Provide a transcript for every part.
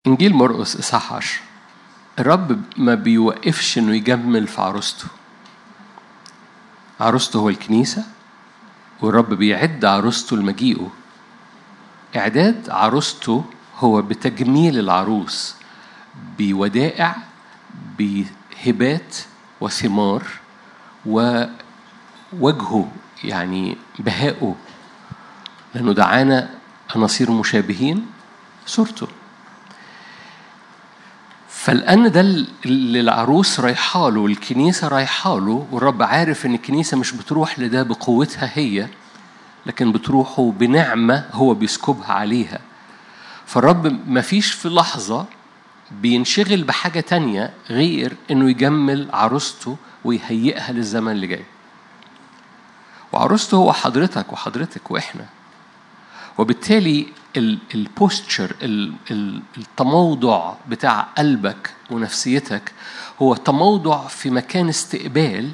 إنجيل مرقس إصحاح 10 الرب ما بيوقفش إنه يجمل في عروسته عروسته هو الكنيسة والرب بيعد عروسته لمجيئه إعداد عروسته هو بتجميل العروس بودائع بهبات وثمار ووجهه يعني بهائه لأنه دعانا أن نصير مشابهين صورته فالآن ده اللي العروس رايحة له والكنيسة رايحة له والرب عارف إن الكنيسة مش بتروح لده بقوتها هي لكن بتروحه بنعمة هو بيسكبها عليها فالرب مفيش في لحظة بينشغل بحاجة تانية غير إنه يجمل عروسته ويهيئها للزمن اللي جاي وعروسته هو حضرتك وحضرتك وإحنا وبالتالي البوستشر التموضع بتاع قلبك ونفسيتك هو تموضع في مكان استقبال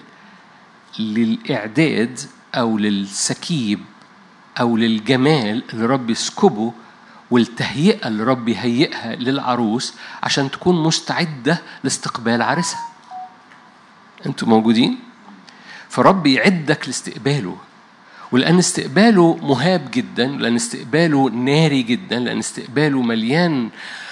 للإعداد أو للسكيب أو للجمال اللي رب يسكبه والتهيئة اللي رب يهيئها للعروس عشان تكون مستعدة لاستقبال عرسها أنتوا موجودين؟ فرب يعدك لاستقباله ولأن استقباله مهاب جدا لأن استقباله ناري جدا لأن استقباله مليان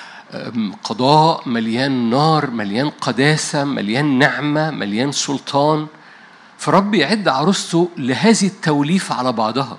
قضاء مليان نار مليان قداسة مليان نعمة مليان سلطان فرب يعد عروسته لهذه التوليفة على بعضها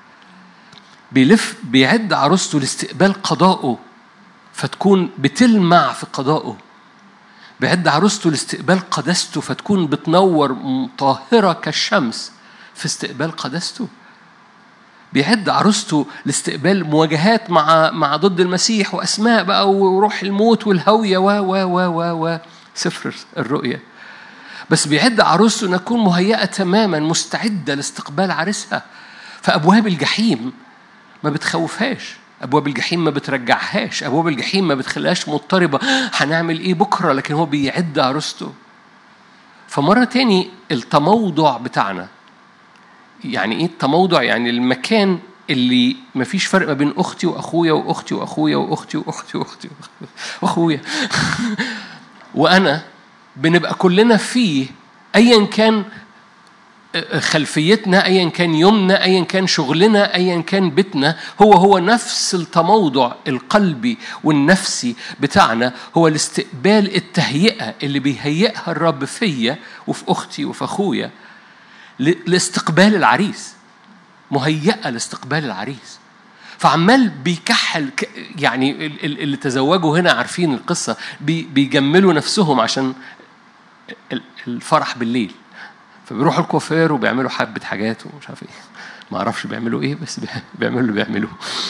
بيلف بيعد عروسته لاستقبال قضائه فتكون بتلمع في قضائه بيعد عروسته لاستقبال قداسته فتكون بتنور طاهرة كالشمس في استقبال قداسته بيعد عروسته لاستقبال مواجهات مع مع ضد المسيح واسماء بقى وروح الموت والهويه و و و و و سفر الرؤيا بس بيعد عروسته انها تكون مهيئه تماما مستعده لاستقبال عرسها فابواب الجحيم ما بتخوفهاش ابواب الجحيم ما بترجعهاش ابواب الجحيم ما بتخليهاش مضطربه هنعمل ايه بكره لكن هو بيعد عروسته فمره تاني التموضع بتاعنا يعني ايه التموضع يعني المكان اللي ما فيش فرق ما بين اختي واخويا واختي واخويا واختي واختي واختي واخويا وانا بنبقى كلنا فيه ايا كان خلفيتنا ايا كان يومنا ايا كان شغلنا ايا كان بيتنا هو هو نفس التموضع القلبي والنفسي بتاعنا هو الاستقبال التهيئه اللي بيهيئها الرب فيا وفي اختي وفي اخويا لاستقبال العريس مهيئة لاستقبال العريس فعمال بيكحل يعني اللي تزوجوا هنا عارفين القصة بيجملوا نفسهم عشان الفرح بالليل فبيروحوا الكوافير وبيعملوا حبة حاجات ومش عارف ايه ما اعرفش بيعملوا ايه بس بيعملوا اللي بيعملوه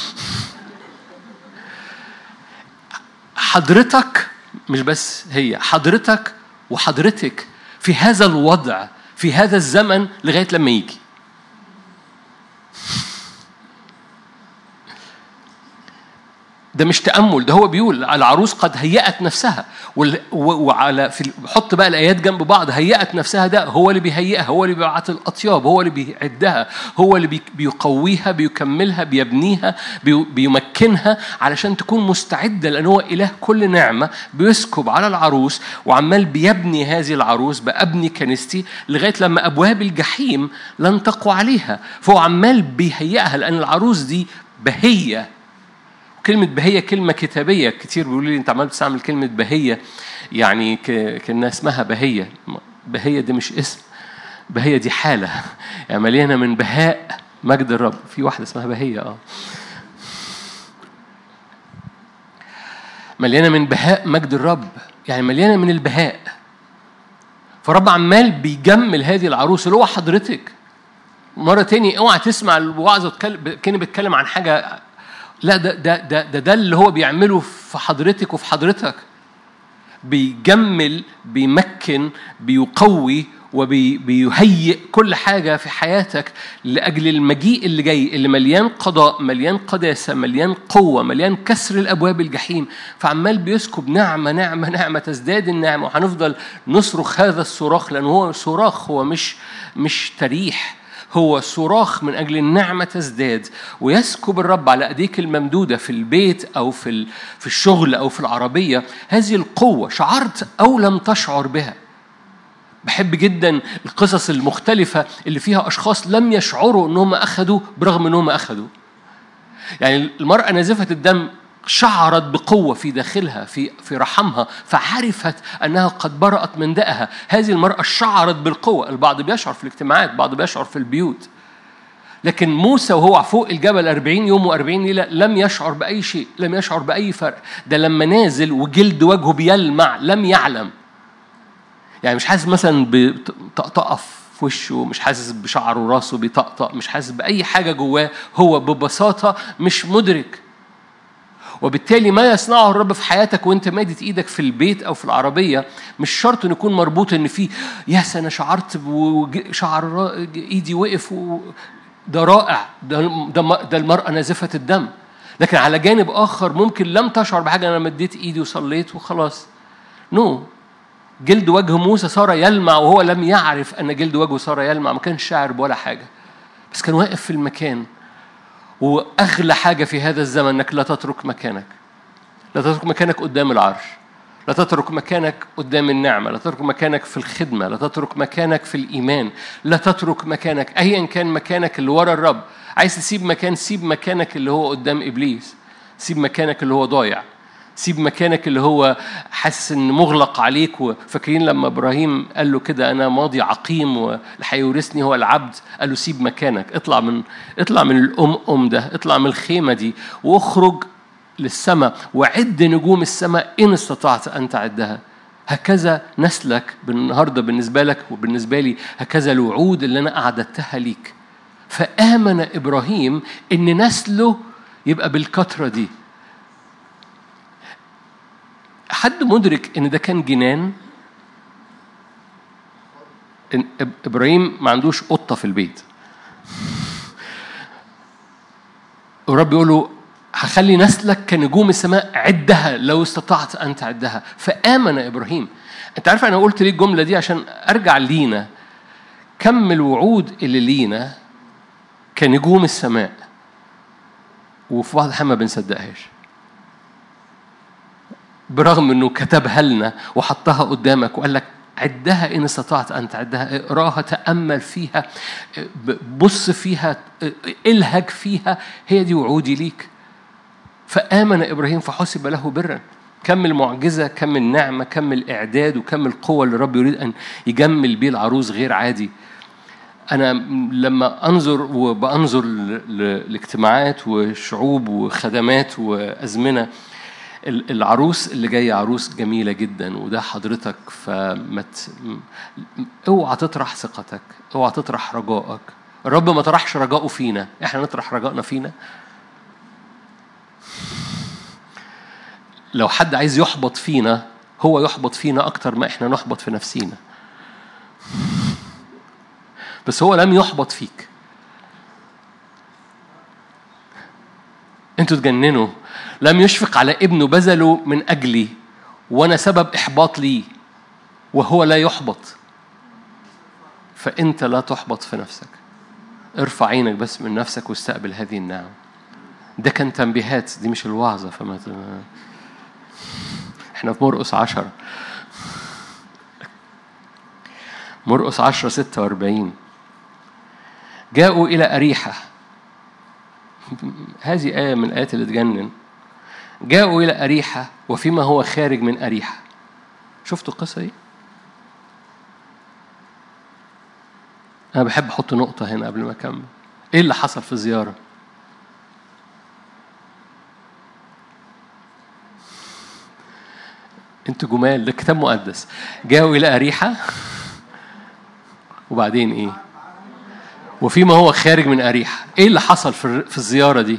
حضرتك مش بس هي حضرتك وحضرتك في هذا الوضع في هذا الزمن لغايه لما يجي ده مش تامل ده هو بيقول العروس قد هيأت نفسها وعلى في حط بقى الايات جنب بعض هيأت نفسها ده هو اللي بيهيئها هو اللي بيبعت الاطياب هو اللي بيعدها هو اللي بيقويها بيكملها بيبنيها بيمكنها علشان تكون مستعده لان هو اله كل نعمه بيسكب على العروس وعمال بيبني هذه العروس بابني كنيستي لغايه لما ابواب الجحيم لن تقوى عليها فهو عمال بيهيئها لان العروس دي بهيه كلمة بهية كلمة كتابية كتير بيقولوا لي أنت عمال بتستعمل كلمة بهية يعني كأنها اسمها بهية بهية دي مش اسم بهية دي حالة يعني مليانة من بهاء مجد الرب في واحدة اسمها بهية اه مليانة من بهاء مجد الرب يعني مليانة من البهاء فرب عمال بيجمل هذه العروس اللي هو حضرتك مرة تاني اوعى تسمع الوعظة كأني بتكلم عن حاجة لا ده ده ده ده, ده اللي هو بيعمله في حضرتك وفي حضرتك بيجمل بيمكن بيقوي وبيهيئ كل حاجة في حياتك لأجل المجيء اللي جاي اللي مليان قضاء مليان قداسة مليان قوة مليان كسر الأبواب الجحيم فعمال بيسكب نعمة نعمة نعمة تزداد النعمة وهنفضل نصرخ هذا الصراخ لأنه هو صراخ هو مش مش تريح هو صراخ من أجل النعمة تزداد ويسكب الرب على أيديك الممدودة في البيت أو في في الشغل أو في العربية هذه القوة شعرت أو لم تشعر بها بحب جدا القصص المختلفة اللي فيها أشخاص لم يشعروا أنهم أخذوا برغم أنهم أخذوا يعني المرأة نازفة الدم شعرت بقوة في داخلها في في رحمها فعرفت أنها قد برأت من دائها هذه المرأة شعرت بالقوة البعض بيشعر في الاجتماعات البعض بيشعر في البيوت لكن موسى وهو فوق الجبل 40 يوم و40 ليلة لم يشعر بأي شيء لم يشعر بأي فرق ده لما نازل وجلد وجهه بيلمع لم يعلم يعني مش حاسس مثلا بطقطقة في وشه مش حاسس بشعره راسه بيطقطق مش حاسس بأي حاجة جواه هو ببساطة مش مدرك وبالتالي ما يصنعه الرب في حياتك وانت مادت ايدك في البيت او في العربيه مش شرط انه يكون مربوط ان في يس انا شعرت وشعر ايدي وقف و... ده رائع ده ده, ده المراه نازفه الدم لكن على جانب اخر ممكن لم تشعر بحاجه انا مديت ايدي وصليت وخلاص نو no. جلد وجه موسى صار يلمع وهو لم يعرف ان جلد وجهه صار يلمع ما كانش شاعر بولا حاجه بس كان واقف في المكان واغلى حاجه في هذا الزمن انك لا تترك مكانك لا تترك مكانك قدام العرش لا تترك مكانك قدام النعمة لا تترك مكانك في الخدمة لا تترك مكانك في الإيمان لا تترك مكانك أيا كان مكانك اللي ورا الرب عايز تسيب مكان سيب مكانك اللي هو قدام إبليس سيب مكانك اللي هو ضايع سيب مكانك اللي هو حاسس ان مغلق عليك وفاكرين لما ابراهيم قال له كده انا ماضي عقيم واللي هيورثني هو العبد قال له سيب مكانك اطلع من اطلع من الام ام ده اطلع من الخيمه دي واخرج للسماء وعد نجوم السماء ان استطعت ان تعدها هكذا نسلك النهارده بالنسبه لك وبالنسبه لي هكذا الوعود اللي انا اعددتها ليك فامن ابراهيم ان نسله يبقى بالكثره دي حد مدرك ان ده كان جنان إن ابراهيم ما عندوش قطه في البيت ورب يقول له هخلي نسلك كنجوم السماء عدها لو استطعت ان تعدها فامن ابراهيم انت عارف انا قلت ليه الجمله دي عشان ارجع لينا كم الوعود اللي لينا كنجوم السماء وفي بعض الأحيان ما بنصدقهاش برغم انه كتبها لنا وحطها قدامك وقال لك عدها ان استطعت ان تعدها اقراها تامل فيها بص فيها الهج فيها هي دي وعودي ليك فامن ابراهيم فحسب له برا كم المعجزه كم النعمه كم الاعداد وكم القوه اللي الرب يريد ان يجمل بيه العروس غير عادي انا لما انظر وبانظر لاجتماعات وشعوب وخدمات وازمنه العروس اللي جايه عروس جميله جدا وده حضرتك فما اوعى تطرح ثقتك اوعى تطرح رجائك الرب ما طرحش رجائه فينا احنا نطرح رجائنا فينا لو حد عايز يحبط فينا هو يحبط فينا اكتر ما احنا نحبط في نفسينا بس هو لم يحبط فيك انتوا تجننوا لم يشفق على ابنه بذله من أجلي وأنا سبب إحباط لي وهو لا يحبط فأنت لا تحبط في نفسك ارفع عينك بس من نفسك واستقبل هذه النعم ده كان تنبيهات دي مش الوعظة فما احنا في مرقس عشرة مرقس عشرة ستة وأربعين جاءوا إلى أريحة هذه آية من الآيات اللي تجنن جاءوا إلى أريحة وفيما هو خارج من أريحة شفتوا القصة دي؟ أنا بحب أحط نقطة هنا قبل ما أكمل إيه اللي حصل في الزيارة؟ انتوا جمال ده كتاب مقدس جاءوا إلى أريحة وبعدين إيه؟ وفيما هو خارج من أريحة إيه اللي حصل في الزيارة دي؟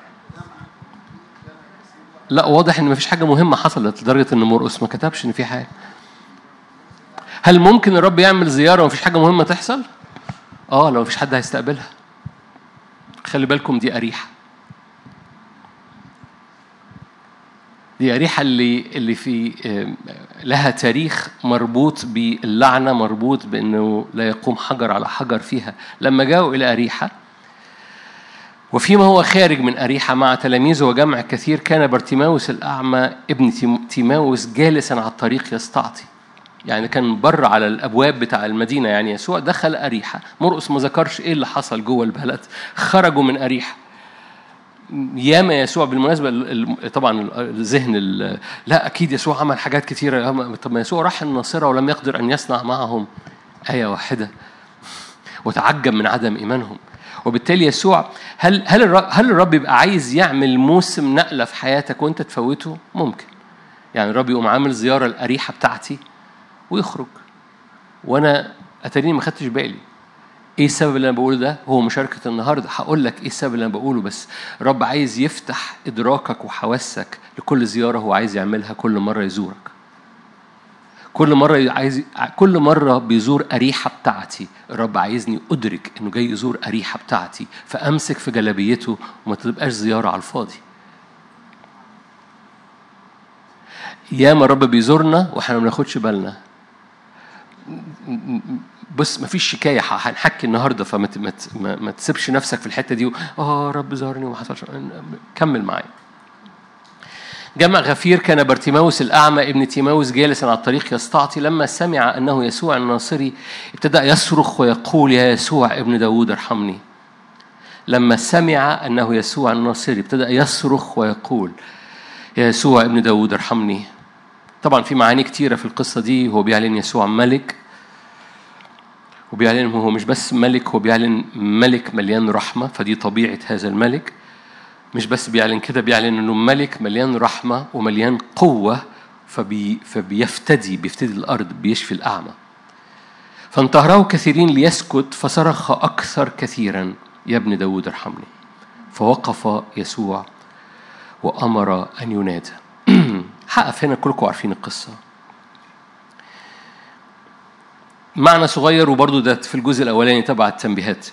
لا واضح ان مفيش حاجه مهمه حصلت لدرجه ان مرقس ما كتبش ان في حاجه هل ممكن الرب يعمل زياره ومفيش حاجه مهمه تحصل اه لو مفيش حد هيستقبلها خلي بالكم دي اريحه دي أريحة اللي اللي في لها تاريخ مربوط باللعنة مربوط بأنه لا يقوم حجر على حجر فيها لما جاءوا إلى أريحة وفيما هو خارج من أريحة مع تلاميذه وجمع كثير كان برتيماوس الأعمى ابن تيماوس جالسا على الطريق يستعطي يعني كان بره على الابواب بتاع المدينه يعني يسوع دخل اريحه مرقس ما ذكرش ايه اللي حصل جوه البلد خرجوا من اريحه ياما يسوع بالمناسبة طبعا الذهن لا أكيد يسوع عمل حاجات كثيرة طب ما يسوع راح الناصرة ولم يقدر أن يصنع معهم آية واحدة وتعجب من عدم إيمانهم وبالتالي يسوع هل هل الرب هل الرب يبقى عايز يعمل موسم نقلة في حياتك وأنت تفوته؟ ممكن يعني الرب يقوم عامل زيارة الأريحة بتاعتي ويخرج وأنا أتاريني ما خدتش بالي ايه السبب اللي انا بقوله ده هو مشاركه النهارده هقول لك ايه السبب اللي انا بقوله بس رب عايز يفتح ادراكك وحواسك لكل زياره هو عايز يعملها كل مره يزورك كل مرة عايز كل مرة بيزور أريحة بتاعتي الرب عايزني أدرك إنه جاي يزور أريحة بتاعتي فأمسك في جلابيته وما تبقاش زيارة على الفاضي ياما الرب بيزورنا واحنا ما بناخدش بالنا بص مفيش شكايه هنحكي النهارده فما ما, ما تسيبش نفسك في الحته دي اه رب زارني وما حصلش كمل معايا جمع غفير كان برتيماوس الأعمى ابن تيماوس جالسا على الطريق يستعطي لما سمع أنه يسوع الناصري ابتدأ يصرخ ويقول يا يسوع ابن داود ارحمني لما سمع أنه يسوع الناصري ابتدأ يصرخ ويقول يا يسوع ابن داود ارحمني طبعا في معاني كتيرة في القصة دي هو بيعلن يسوع ملك وبيعلن هو مش بس ملك هو بيعلن ملك مليان رحمة فدي طبيعة هذا الملك مش بس بيعلن كده بيعلن انه ملك مليان رحمة ومليان قوة فبي فبيفتدي بيفتدي الأرض بيشفي الأعمى فانتهره كثيرين ليسكت فصرخ أكثر كثيرا يا ابن داود ارحمني فوقف يسوع وأمر أن ينادى هقف هنا كلكم عارفين القصة معنى صغير وبرضه ده في الجزء الأولاني تبع التنبيهات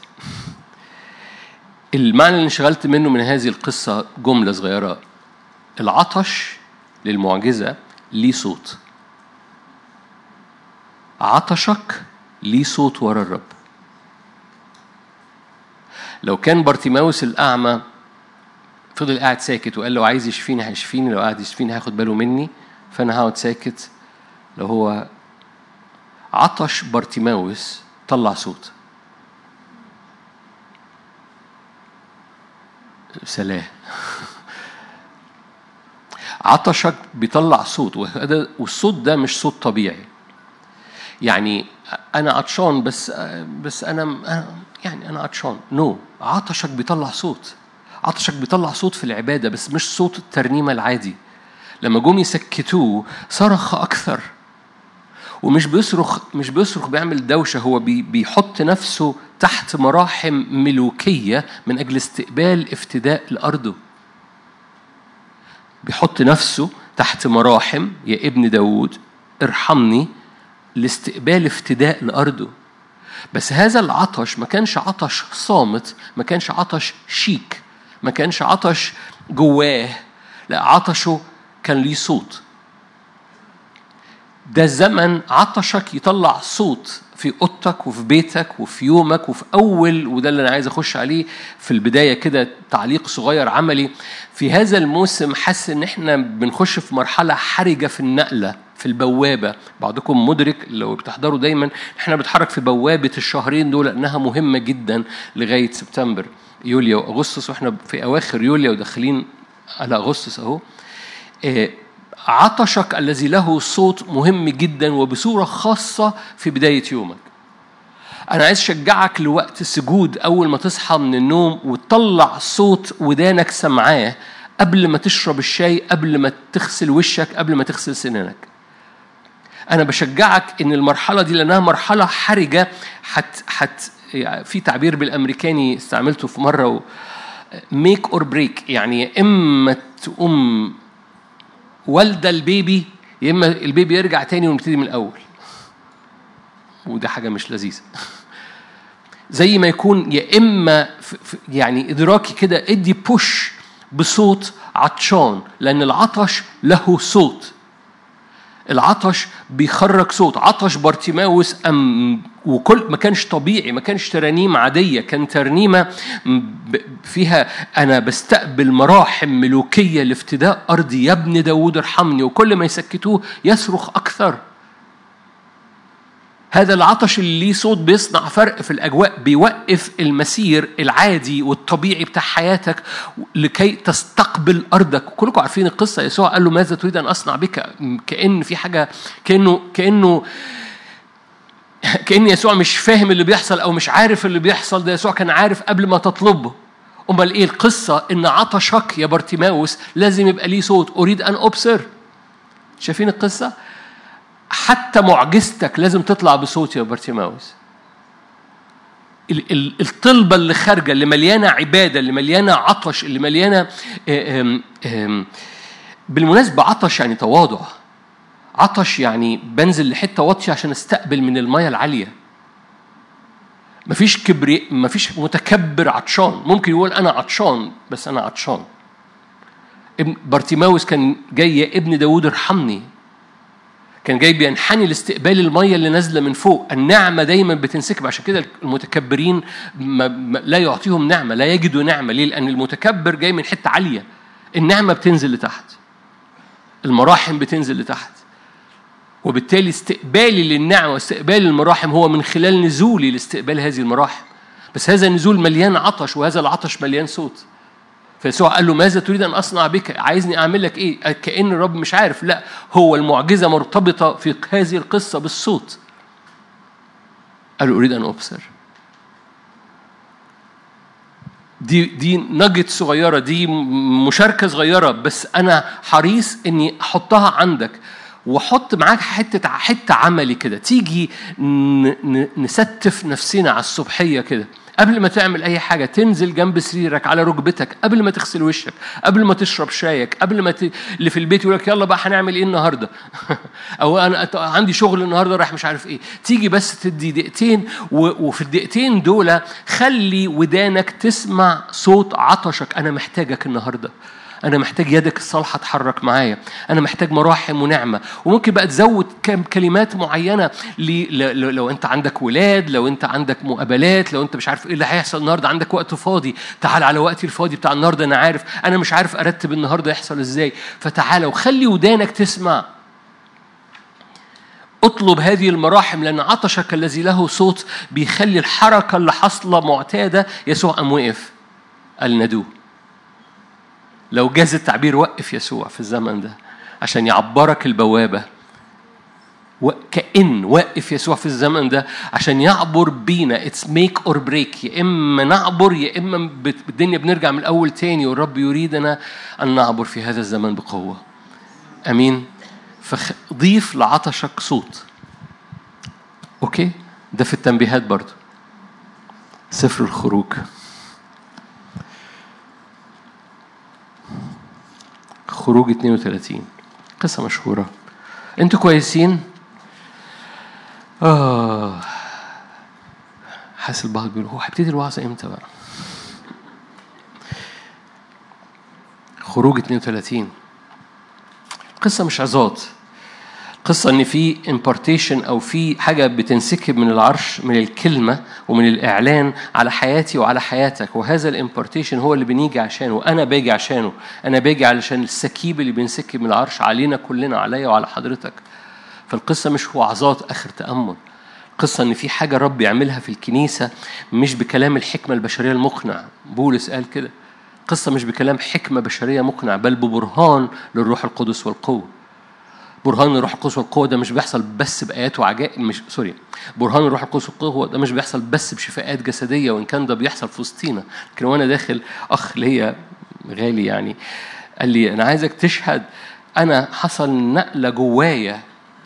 المعنى اللي انشغلت منه من هذه القصة جملة صغيرة العطش للمعجزة ليه صوت عطشك ليه صوت ورا الرب لو كان بارتيماوس الأعمى فضل قاعد ساكت وقال لو عايز يشفيني هيشفيني لو قاعد يشفيني هياخد باله مني فأنا هقعد ساكت لو هو عطش بارتيماوس طلع صوت سلام عطشك بيطلع صوت والصوت ده مش صوت طبيعي يعني انا عطشان بس بس انا يعني انا عطشان نو no. عطشك بيطلع صوت عطشك بيطلع صوت في العباده بس مش صوت الترنيمه العادي لما جم يسكتوه صرخ اكثر ومش بيصرخ مش بيصرخ بيعمل دوشه هو بي بيحط نفسه تحت مراحم ملوكيه من اجل استقبال افتداء لارضه بيحط نفسه تحت مراحم يا ابن داود ارحمني لاستقبال افتداء لارضه بس هذا العطش ما كانش عطش صامت ما كانش عطش شيك ما كانش عطش جواه لا عطشه كان ليه صوت ده زمن عطشك يطلع صوت في اوضتك وفي بيتك وفي يومك وفي اول وده اللي انا عايز اخش عليه في البدايه كده تعليق صغير عملي في هذا الموسم حاسس ان احنا بنخش في مرحله حرجه في النقله في البوابه بعضكم مدرك لو بتحضروا دايما احنا بنتحرك في بوابه الشهرين دول لانها مهمه جدا لغايه سبتمبر يوليو واغسطس واحنا في اواخر يوليو وداخلين على اغسطس اهو عطشك الذي له صوت مهم جدا وبصورة خاصة في بداية يومك أنا عايز أشجعك لوقت السجود أول ما تصحى من النوم وتطلع صوت ودانك سمعاه قبل ما تشرب الشاي قبل ما تغسل وشك قبل ما تغسل سنانك أنا بشجعك إن المرحلة دي لأنها مرحلة حرجة حت حت في تعبير بالأمريكاني استعملته في مرة ميك أور بريك يعني يا إما تقوم والده البيبي يا اما البيبي يرجع تاني ونبتدي من الاول وده حاجه مش لذيذه زي ما يكون يا اما يعني ادراكي كده ادي بوش بصوت عطشان لأن العطش له صوت العطش بيخرج صوت عطش بارتيماوس أم وكل ما كانش طبيعي ما كانش ترانيم عادية كان ترنيمة فيها أنا بستقبل مراحم ملوكية لافتداء أرضي يا ابن داود ارحمني وكل ما يسكتوه يصرخ أكثر هذا العطش اللي ليه صوت بيصنع فرق في الأجواء بيوقف المسير العادي والطبيعي بتاع حياتك لكي تستقبل أرضك كلكم عارفين القصة يسوع قال له ماذا تريد أن أصنع بك كأن في حاجة كأنه كأنه كأن يسوع مش فاهم اللي بيحصل أو مش عارف اللي بيحصل ده يسوع كان عارف قبل ما تطلبه أمال إيه القصة إن عطشك يا بارتيماوس لازم يبقى ليه صوت أريد أن أبصر شايفين القصة؟ حتى معجزتك لازم تطلع بصوت يا بارتيماوس الطلبة اللي خارجة اللي مليانة عبادة اللي مليانة عطش اللي مليانة بالمناسبة عطش يعني تواضع عطش يعني بنزل لحتة واطية عشان استقبل من المية العالية مفيش كبري مفيش متكبر عطشان ممكن يقول أنا عطشان بس أنا عطشان بارتيماوس كان جاي يا ابن داود ارحمني كان جاي بينحني لاستقبال المية اللي نازلة من فوق النعمة دايما بتنسكب عشان كده المتكبرين ما لا يعطيهم نعمة لا يجدوا نعمة ليه لأن المتكبر جاي من حتة عالية النعمة بتنزل لتحت المراحم بتنزل لتحت وبالتالي استقبالي للنعمة واستقبال المراحم هو من خلال نزولي لاستقبال هذه المراحم بس هذا النزول مليان عطش وهذا العطش مليان صوت فيسوع قال له ماذا تريد أن أصنع بك عايزني أعمل لك إيه كأن الرب مش عارف لا هو المعجزة مرتبطة في هذه القصة بالصوت قال له أريد أن أبصر دي دي نجت صغيرة دي مشاركة صغيرة بس أنا حريص إني أحطها عندك وحط معاك حتة حتة عملي كده تيجي نستف نفسنا على الصبحية كده قبل ما تعمل أي حاجة تنزل جنب سريرك على ركبتك قبل ما تغسل وشك قبل ما تشرب شايك قبل ما ت... اللي في البيت يقول لك يلا بقى هنعمل إيه النهاردة أو أنا عندي شغل النهاردة رايح مش عارف إيه تيجي بس تدي دقيقتين و... وفي الدقيقتين دول خلي ودانك تسمع صوت عطشك أنا محتاجك النهاردة أنا محتاج يدك الصالحة تحرك معايا أنا محتاج مراحم ونعمة وممكن بقى تزود كم كلمات معينة لو أنت عندك ولاد لو أنت عندك مقابلات لو أنت مش عارف إيه اللي هيحصل النهاردة عندك وقت فاضي تعال على وقتي الفاضي بتاع النهاردة أنا عارف أنا مش عارف أرتب النهاردة يحصل إزاي فتعالى وخلي ودانك تسمع اطلب هذه المراحم لأن عطشك الذي له صوت بيخلي الحركة اللي حاصلة معتادة يسوع قام وقف قال ندوه لو جاز التعبير وقف يسوع في الزمن ده عشان يعبرك البوابة وكأن وقف يسوع في الزمن ده عشان يعبر بينا اتس ميك اور بريك يا اما نعبر يا اما بالدنيا بنرجع من الاول تاني والرب يريدنا ان نعبر في هذا الزمن بقوه امين فضيف لعطشك صوت اوكي ده في التنبيهات برضو سفر الخروج خروج 32 قصة مشهورة انتوا كويسين؟ آه حاسس البعض بيقول هو هيبتدي الوعظة امتى بقى؟ خروج 32 قصة مش عظات قصة إن في impartation أو في حاجة بتنسكب من العرش من الكلمة ومن الإعلان على حياتي وعلى حياتك وهذا الامبارتيشن هو اللي بنيجي عشانه أنا باجي عشانه أنا باجي علشان السكيب اللي بينسكب من العرش علينا كلنا عليا وعلى حضرتك فالقصة مش وعظات آخر تأمل قصة إن في حاجة الرب يعملها في الكنيسة مش بكلام الحكمة البشرية المقنع بولس قال كده قصة مش بكلام حكمة بشرية مقنع بل ببرهان للروح القدس والقوة برهان الروح القدس والقوة ده مش بيحصل بس بآيات وعجائب مش سوري برهان الروح القدس والقوة ده مش بيحصل بس بشفاءات جسدية وإن كان ده بيحصل في وسطينا لكن وأنا داخل أخ ليا غالي يعني قال لي أنا عايزك تشهد أنا حصل نقلة جوايا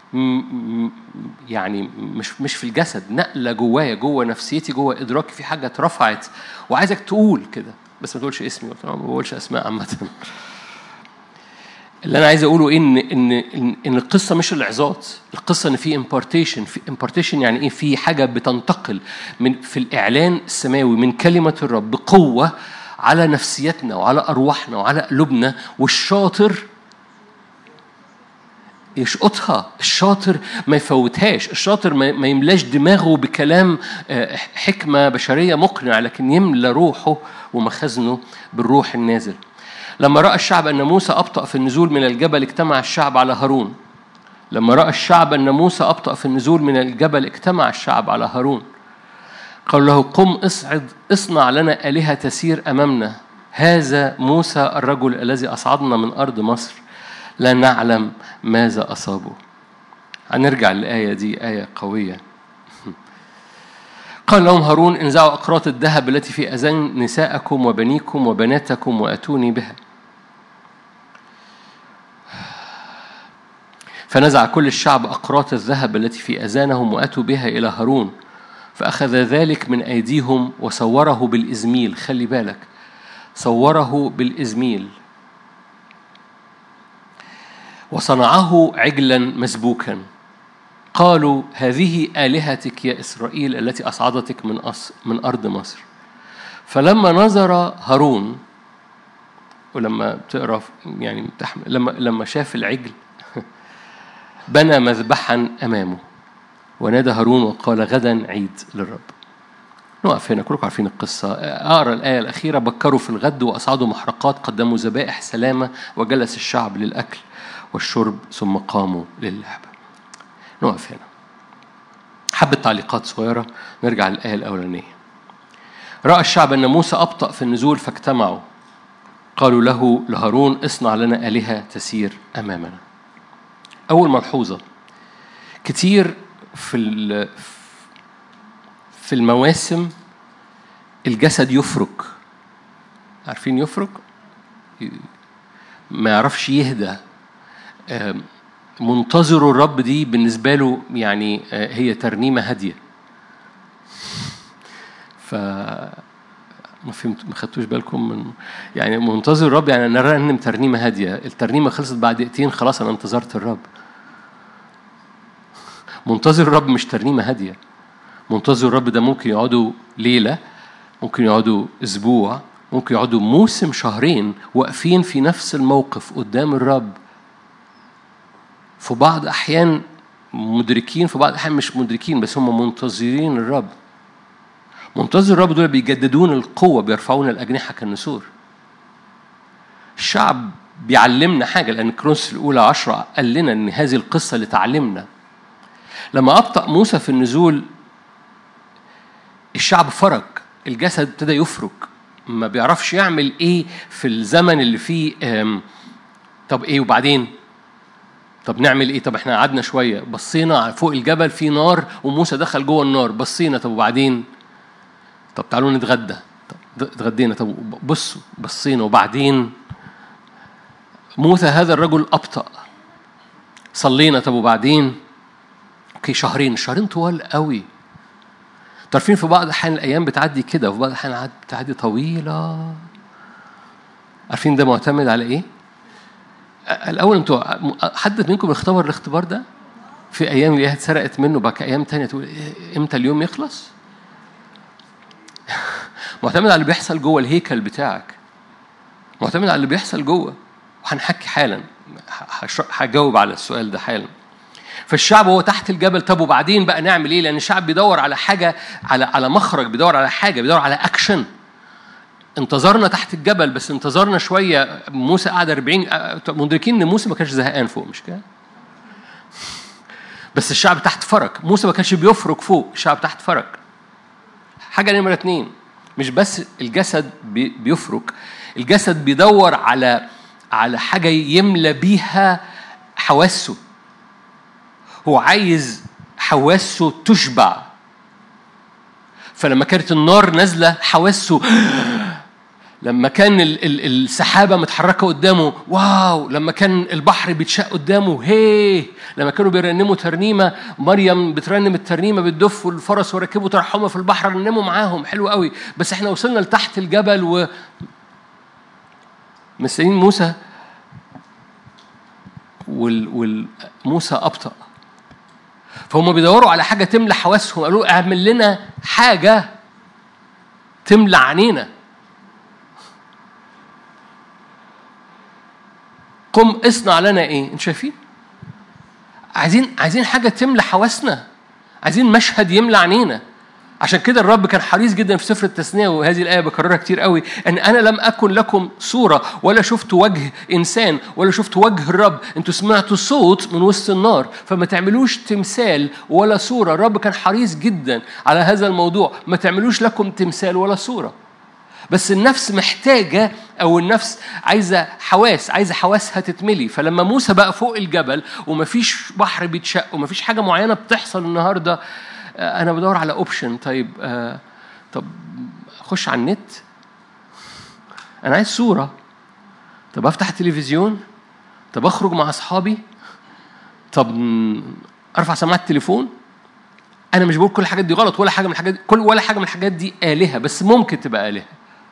يعني مش مش في الجسد نقلة جوايا جوه نفسيتي جوه إدراكي في حاجة اترفعت وعايزك تقول كده بس ما تقولش اسمي قلت له ما بقولش أسماء عامة اللي انا عايز اقوله ان ان ان, إن القصه مش العظات القصه ان في امبارتيشن في امبارتيشن يعني ايه في حاجه بتنتقل من في الاعلان السماوي من كلمه الرب بقوه على نفسيتنا وعلى أرواحنا وعلى قلوبنا والشاطر يشقطها الشاطر ما يفوتهاش الشاطر ما يملاش دماغه بكلام آه، حكمة بشرية مقنع لكن يملى روحه ومخزنه بالروح النازل لما رأى الشعب أن موسى أبطأ في النزول من الجبل اجتمع الشعب على هارون لما رأى الشعب أن موسى أبطأ في النزول من الجبل اجتمع الشعب على هارون قال له قم اصعد اصنع لنا آلهة تسير أمامنا هذا موسى الرجل الذي أصعدنا من أرض مصر لا نعلم ماذا أصابه هنرجع للآية دي آية قوية قال لهم هارون انزعوا أقراط الذهب التي في أذان نساءكم وبنيكم وبناتكم وأتوني بها فنزع كل الشعب أقراط الذهب التي في أذانهم وأتوا بها إلى هارون فأخذ ذلك من أيديهم وصوره بالإزميل خلي بالك صوره بالإزميل وصنعه عجلا مسبوكا قالوا هذه آلهتك يا إسرائيل التي أصعدتك من أص من أرض مصر فلما نظر هارون ولما تقرا يعني لما لما شاف العجل بنى مذبحا امامه ونادى هارون وقال غدا عيد للرب نقف هنا كلكم عارفين القصة أقرأ الآية الأخيرة بكروا في الغد وأصعدوا محرقات قدموا ذبائح سلامة وجلس الشعب للأكل والشرب ثم قاموا للعب نقف هنا حبة تعليقات صغيرة نرجع للآية الأولانية رأى الشعب أن موسى أبطأ في النزول فاجتمعوا قالوا له لهارون اصنع لنا آلهة تسير أمامنا أول ملحوظة كتير في في المواسم الجسد يفرك عارفين يفرك ما يعرفش يهدى منتظر الرب دي بالنسبة له يعني آه، هي ترنيمة هادية ف ما فهمت ما خدتوش بالكم من يعني منتظر الرب يعني انا رنم ترنيمه هاديه الترنيمه خلصت بعد دقيقتين خلاص انا انتظرت الرب منتظر الرب مش ترنيمه هاديه منتظر الرب ده ممكن يقعدوا ليله ممكن يقعدوا اسبوع ممكن يقعدوا موسم شهرين واقفين في نفس الموقف قدام الرب في بعض أحيان مدركين في بعض الأحيان مش مدركين بس هم منتظرين الرب منتظر الرب دول بيجددون القوة بيرفعون الأجنحة كالنسور الشعب بيعلمنا حاجة لأن كرونس الأولى عشرة قال لنا إن هذه القصة اللي تعلمنا لما أبطأ موسى في النزول الشعب فرج الجسد ابتدى يفرك ما بيعرفش يعمل ايه في الزمن اللي فيه طب ايه وبعدين طب نعمل ايه طب احنا قعدنا شويه بصينا فوق الجبل في نار وموسى دخل جوه النار بصينا طب وبعدين طب تعالوا نتغدى طب اتغدينا طب بصوا بصينا وبعدين موسى هذا الرجل ابطا صلينا طب وبعدين اوكي شهرين شهرين طوال قوي تعرفين في بعض الاحيان الايام بتعدي كده وفي بعض الاحيان بتعدي طويله عارفين ده معتمد على ايه الأول أنتوا حد منكم اختبر الاختبار ده؟ في أيام اللي اتسرقت منه بقى أيام تانية تقول إيه، إمتى اليوم يخلص؟ معتمد على اللي بيحصل جوه الهيكل بتاعك معتمد على اللي بيحصل جوه وهنحكي حالا هجاوب على السؤال ده حالا فالشعب هو تحت الجبل طب وبعدين بقى نعمل ايه؟ لأن الشعب بيدور على حاجة على على مخرج بيدور على حاجة بيدور على أكشن انتظرنا تحت الجبل بس انتظرنا شويه موسى قعد 40 مدركين ان موسى ما كانش زهقان فوق مش كده؟ بس الشعب تحت فرق موسى ما كانش بيفرك فوق الشعب تحت فرق حاجه نمره اتنين مش بس الجسد بيفرك الجسد بيدور على على حاجه يملى بيها حواسه هو عايز حواسه تشبع فلما كانت النار نازله حواسه لما كان السحابه متحركه قدامه واو لما كان البحر بيتشق قدامه هي لما كانوا بيرنموا ترنيمه مريم بترنم الترنيمه بالدف والفرس وركبوا ترحمه في البحر رنموا معاهم حلو قوي بس احنا وصلنا لتحت الجبل و مستنيين موسى وال... وموسى ابطأ فهم بيدوروا على حاجه تملى حواسهم قالوا اعمل لنا حاجه تملى عينينا قم اصنع لنا ايه انتوا شايفين عايزين عايزين حاجه تملى حواسنا عايزين مشهد يملى عينينا عشان كده الرب كان حريص جدا في سفر التثنية وهذه الآية بكررها كتير قوي أن أنا لم أكن لكم صورة ولا شفت وجه إنسان ولا شفت وجه الرب أنتوا سمعتوا صوت من وسط النار فما تعملوش تمثال ولا صورة الرب كان حريص جدا على هذا الموضوع ما تعملوش لكم تمثال ولا صورة بس النفس محتاجة أو النفس عايزة حواس عايزة حواسها تتملي فلما موسى بقى فوق الجبل ومفيش بحر بيتشق ومفيش حاجة معينة بتحصل النهاردة آه، أنا بدور على أوبشن طيب آه طب أخش على النت أنا عايز صورة طب أفتح التلفزيون طب أخرج مع أصحابي طب أرفع سماعة التليفون أنا مش بقول كل الحاجات دي غلط ولا حاجة من الحاجات دي كل ولا حاجة من الحاجات دي آلهة بس ممكن تبقى آلهة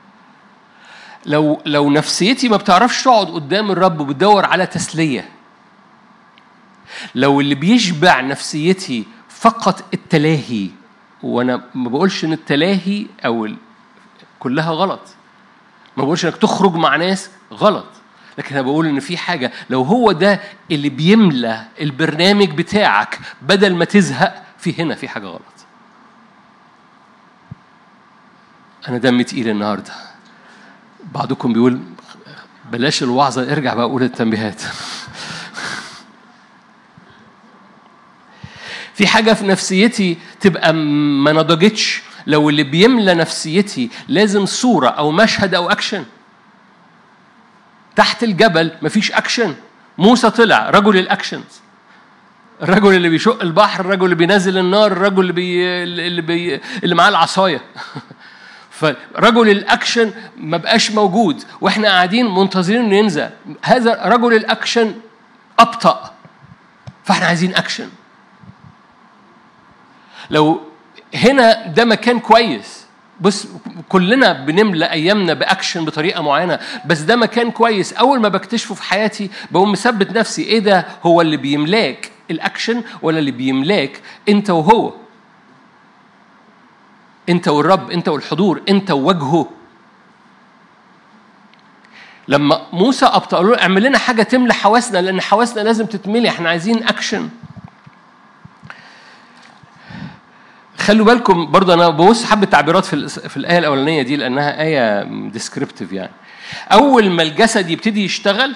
لو لو نفسيتي ما بتعرفش تقعد قدام الرب وبتدور على تسليه لو اللي بيشبع نفسيتي فقط التلاهي وانا ما بقولش ان التلاهي او كلها غلط ما بقولش انك تخرج مع ناس غلط لكن انا بقول ان في حاجه لو هو ده اللي بيملى البرنامج بتاعك بدل ما تزهق في هنا في حاجه غلط انا دمي تقيل النهارده بعضكم بيقول بلاش الوعظة ارجع بقى قول التنبيهات في حاجة في نفسيتي تبقى ما نضجتش لو اللي بيملى نفسيتي لازم صورة أو مشهد أو أكشن تحت الجبل مفيش أكشن موسى طلع رجل الأكشنز الرجل اللي بيشق البحر الرجل اللي بينزل النار الرجل اللي بي اللي, بي اللي معاه العصايه فرجل الاكشن ما بقاش موجود واحنا قاعدين منتظرين انه ينزل هذا رجل الاكشن ابطا فاحنا عايزين اكشن لو هنا ده مكان كويس بص كلنا بنملى ايامنا باكشن بطريقه معينه بس ده مكان كويس اول ما بكتشفه في حياتي بقوم مثبت نفسي ايه ده هو اللي بيملاك الاكشن ولا اللي بيملاك انت وهو انت والرب انت والحضور انت ووجهه لما موسى ابطا له اعمل لنا حاجه تملى حواسنا لان حواسنا لازم تتملي احنا عايزين اكشن خلوا بالكم برضه انا ببص حبه تعبيرات في في الايه الاولانيه دي لانها ايه ديسكريبتيف يعني اول ما الجسد يبتدي يشتغل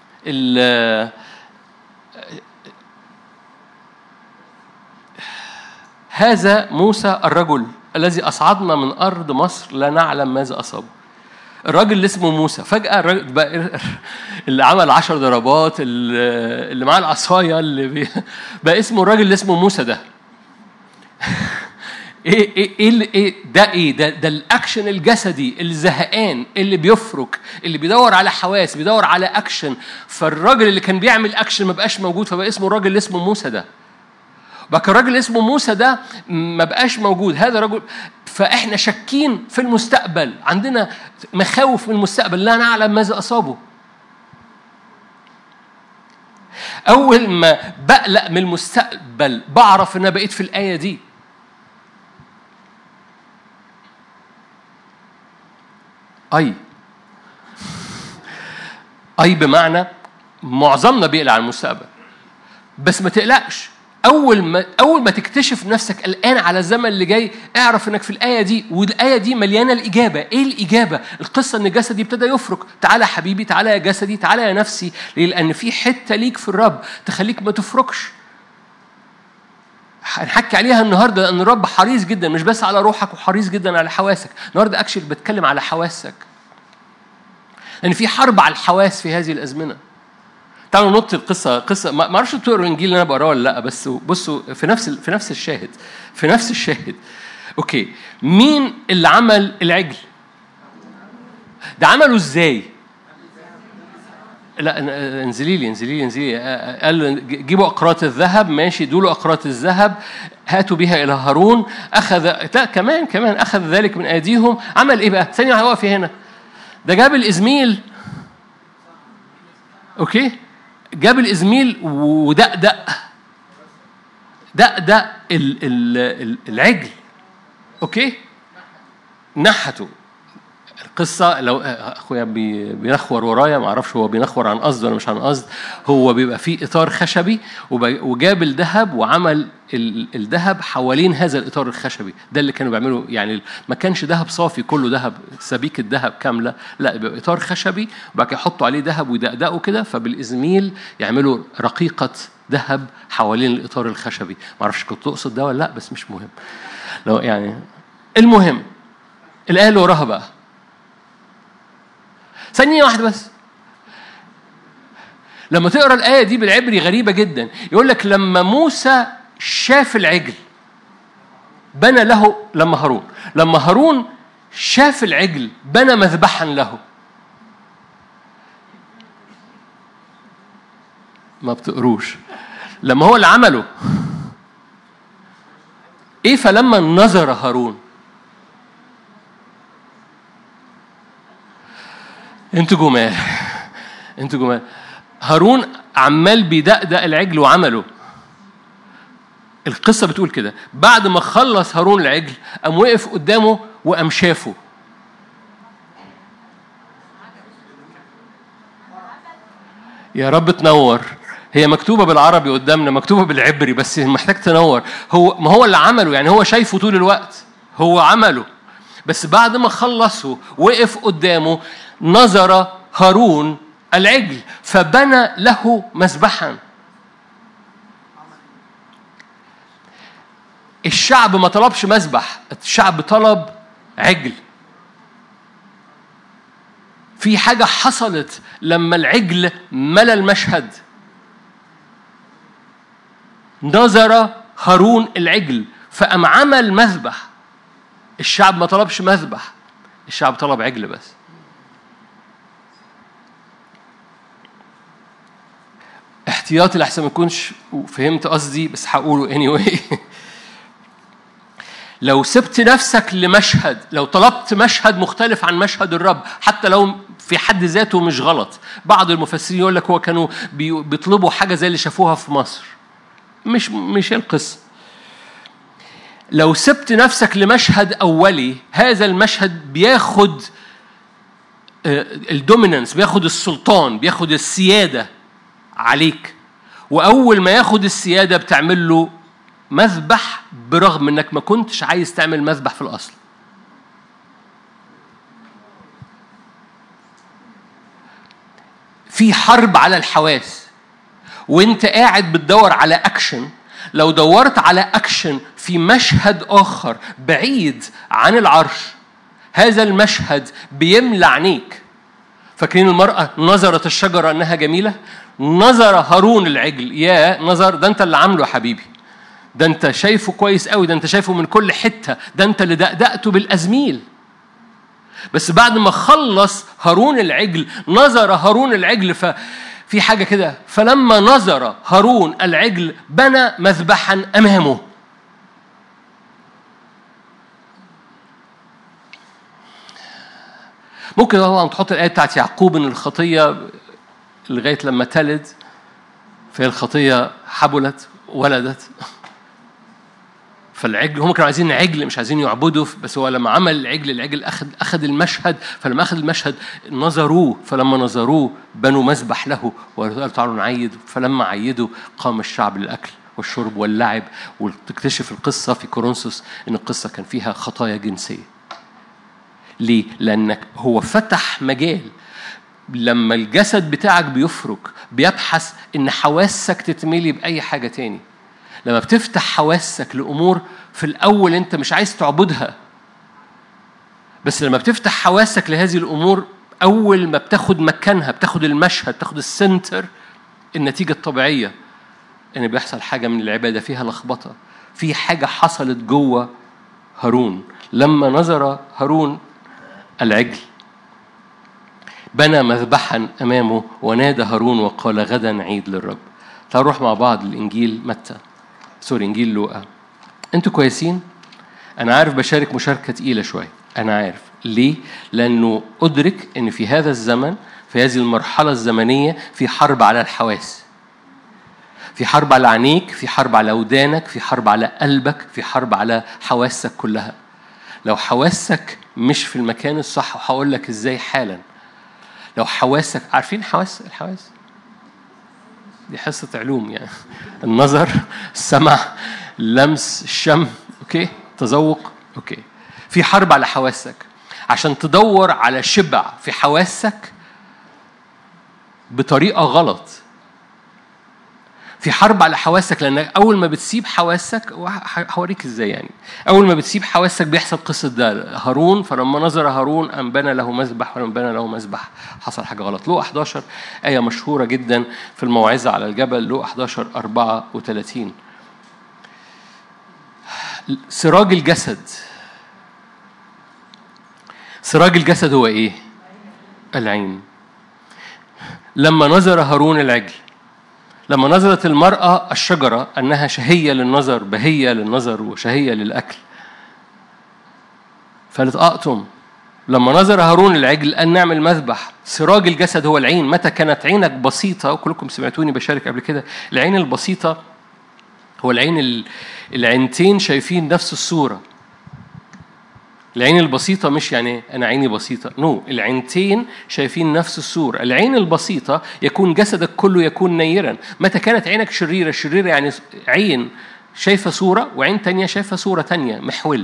هذا موسى الرجل الذي أصعدنا من أرض مصر لا نعلم ماذا أصاب الراجل اللي اسمه موسى فجأة بقى اللي عمل عشر ضربات اللي معاه العصاية اللي بي بقى اسمه الراجل اللي اسمه موسى ده ايه ايه ايه, إيه ده ايه ده ده الاكشن الجسدي الزهقان اللي بيفرك اللي بيدور على حواس بيدور على اكشن فالراجل اللي كان بيعمل اكشن ما بقاش موجود فبقى اسمه الراجل اللي اسمه موسى ده بقى الراجل اسمه موسى ده ما بقاش موجود هذا رجل فاحنا شاكين في المستقبل عندنا مخاوف من المستقبل لا نعلم ماذا اصابه اول ما بقلق من المستقبل بعرف ان انا بقيت في الايه دي اي اي بمعنى معظمنا بيقلق على المستقبل بس ما تقلقش اول ما اول ما تكتشف نفسك قلقان على الزمن اللي جاي اعرف انك في الايه دي والايه دي مليانه الاجابه ايه الاجابه القصه ان جسدي ابتدى يفرك تعالى يا حبيبي تعالى يا جسدي تعالى يا نفسي لان في حته ليك في الرب تخليك ما تفركش هنحكي عليها النهارده لان الرب حريص جدا مش بس على روحك وحريص جدا على حواسك النهارده اكشلي بتكلم على حواسك لان في حرب على الحواس في هذه الازمنه تعالوا نط القصه قصه ما اعرفش تقروا الانجيل اللي انا بقراه ولا لا بس بصوا في نفس في نفس الشاهد في نفس الشاهد اوكي مين اللي عمل العجل ده عمله ازاي لا انزلي لي انزلي لي انزلي لي قال جيبوا اقراط الذهب ماشي دولوا اقراط الذهب هاتوا بها الى هارون اخذ لا كمان كمان اخذ ذلك من ايديهم عمل ايه بقى ثانيه هقف هنا ده جاب الازميل اوكي جاب الازميل ودقدق دقدق العجل اوكي نحته القصة لو أخويا بي- بينخور ورايا ما أعرفش هو بينخور عن قصد ولا مش عن قصد هو بيبقى فيه إطار خشبي وب- وجاب الذهب وعمل ال- الذهب حوالين هذا الإطار الخشبي ده اللي كانوا بيعملوا يعني ما كانش ذهب صافي كله ذهب سبيكة ذهب كاملة لا بيبقى إطار خشبي وبعد كده يحطوا عليه ذهب ويدقدقوا كده فبالإزميل يعملوا رقيقة ذهب حوالين الإطار الخشبي ما أعرفش كنت تقصد ده ولا لا بس مش مهم لو يعني المهم الآية اللي وراها بقى ثانية واحدة بس لما تقرا الآية دي بالعبري غريبة جدا يقول لك لما موسى شاف العجل بنى له لما هارون لما هارون شاف العجل بنى مذبحا له ما بتقروش لما هو اللي عمله ايه فلما نظر هارون انتوا جمال انتوا جمال هارون عمال بيدقدق العجل وعمله القصه بتقول كده بعد ما خلص هارون العجل قام وقف قدامه وقام شافه يا رب تنور هي مكتوبة بالعربي قدامنا مكتوبة بالعبري بس محتاج تنور هو ما هو اللي عمله يعني هو شايفه طول الوقت هو عمله بس بعد ما خلصه وقف قدامه نظر هارون العجل فبنى له مذبحا الشعب ما طلبش مذبح الشعب طلب عجل في حاجة حصلت لما العجل ملى المشهد نظر هارون العجل فقام عمل مذبح الشعب ما طلبش مذبح الشعب طلب عجل بس احتياطي لحسن ما يكونش فهمت قصدي بس هقوله anyway لو سبت نفسك لمشهد لو طلبت مشهد مختلف عن مشهد الرب حتى لو في حد ذاته مش غلط بعض المفسرين يقول لك هو كانوا بي- بيطلبوا حاجه زي اللي شافوها في مصر مش مش هي القصه لو سبت نفسك لمشهد اولي هذا المشهد بياخد الدوميننس بياخد السلطان بياخد السياده عليك واول ما ياخد السياده بتعمل له مذبح برغم انك ما كنتش عايز تعمل مذبح في الاصل في حرب على الحواس وانت قاعد بتدور على اكشن لو دورت على اكشن في مشهد اخر بعيد عن العرش هذا المشهد بيملى عينيك فاكرين المرأة نظرت الشجرة أنها جميلة نظر هارون العجل يا نظر ده أنت اللي عامله يا حبيبي ده أنت شايفه كويس قوي ده أنت شايفه من كل حتة ده أنت اللي دقدقته بالأزميل بس بعد ما خلص هارون العجل نظر هارون العجل ففي حاجة كده فلما نظر هارون العجل بنى مذبحا أمامه ممكن طبعا تحط الآية بتاعت يعقوب إن الخطية لغاية لما تلد فهي الخطية حبلت ولدت فالعجل هم كانوا عايزين عجل مش عايزين يعبدوا بس هو لما عمل العجل العجل اخذ اخذ المشهد فلما اخذ المشهد نظروه فلما نظروه بنوا مذبح له وقالوا تعالوا نعيد فلما عيدوا قام الشعب للاكل والشرب واللعب وتكتشف القصه في كورنثوس ان القصه كان فيها خطايا جنسيه. ليه؟ لانك هو فتح مجال لما الجسد بتاعك بيفرك بيبحث ان حواسك تتملي باي حاجه تاني لما بتفتح حواسك لامور في الاول انت مش عايز تعبدها بس لما بتفتح حواسك لهذه الامور اول ما بتاخد مكانها بتاخد المشهد بتاخد السنتر النتيجه الطبيعيه ان بيحصل حاجه من العباده فيها لخبطه في حاجه حصلت جوه هارون لما نظر هارون العجل بنى مذبحا امامه ونادى هارون وقال غدا عيد للرب تعالوا نروح مع بعض الانجيل متى سوري انجيل لوقا انتوا كويسين انا عارف بشارك مشاركه تقيله شويه انا عارف ليه لانه ادرك ان في هذا الزمن في هذه المرحله الزمنيه في حرب على الحواس في حرب على عينيك في حرب على ودانك في حرب على قلبك في حرب على حواسك كلها لو حواسك مش في المكان الصح وهقول لك ازاي حالا لو حواسك عارفين حواس الحواس دي حصة علوم يعني النظر السمع اللمس الشم اوكي تذوق اوكي في حرب على حواسك عشان تدور على شبع في حواسك بطريقة غلط في حرب على حواسك لانك اول ما بتسيب حواسك هوريك ازاي يعني اول ما بتسيب حواسك بيحصل قصه ده هارون فلما نظر هارون ان بنى له مذبح ولما بنى له مذبح حصل حاجه غلط لو 11 ايه مشهوره جدا في الموعظه على الجبل لو 11 34 سراج الجسد سراج الجسد هو ايه العين لما نظر هارون العجل لما نظرت المرأة الشجرة أنها شهية للنظر بهية للنظر وشهية للأكل فقالت أقطم لما نظر هارون العجل أن نعمل مذبح سراج الجسد هو العين متى كانت عينك بسيطة وكلكم سمعتوني بشارك قبل كده العين البسيطة هو العين العينتين شايفين نفس الصورة العين البسيطة مش يعني أنا عيني بسيطة نو no. العينتين شايفين نفس الصورة العين البسيطة يكون جسدك كله يكون نيرا متى كانت عينك شريرة شريرة يعني عين شايفة صورة وعين تانية شايفة صورة تانية محول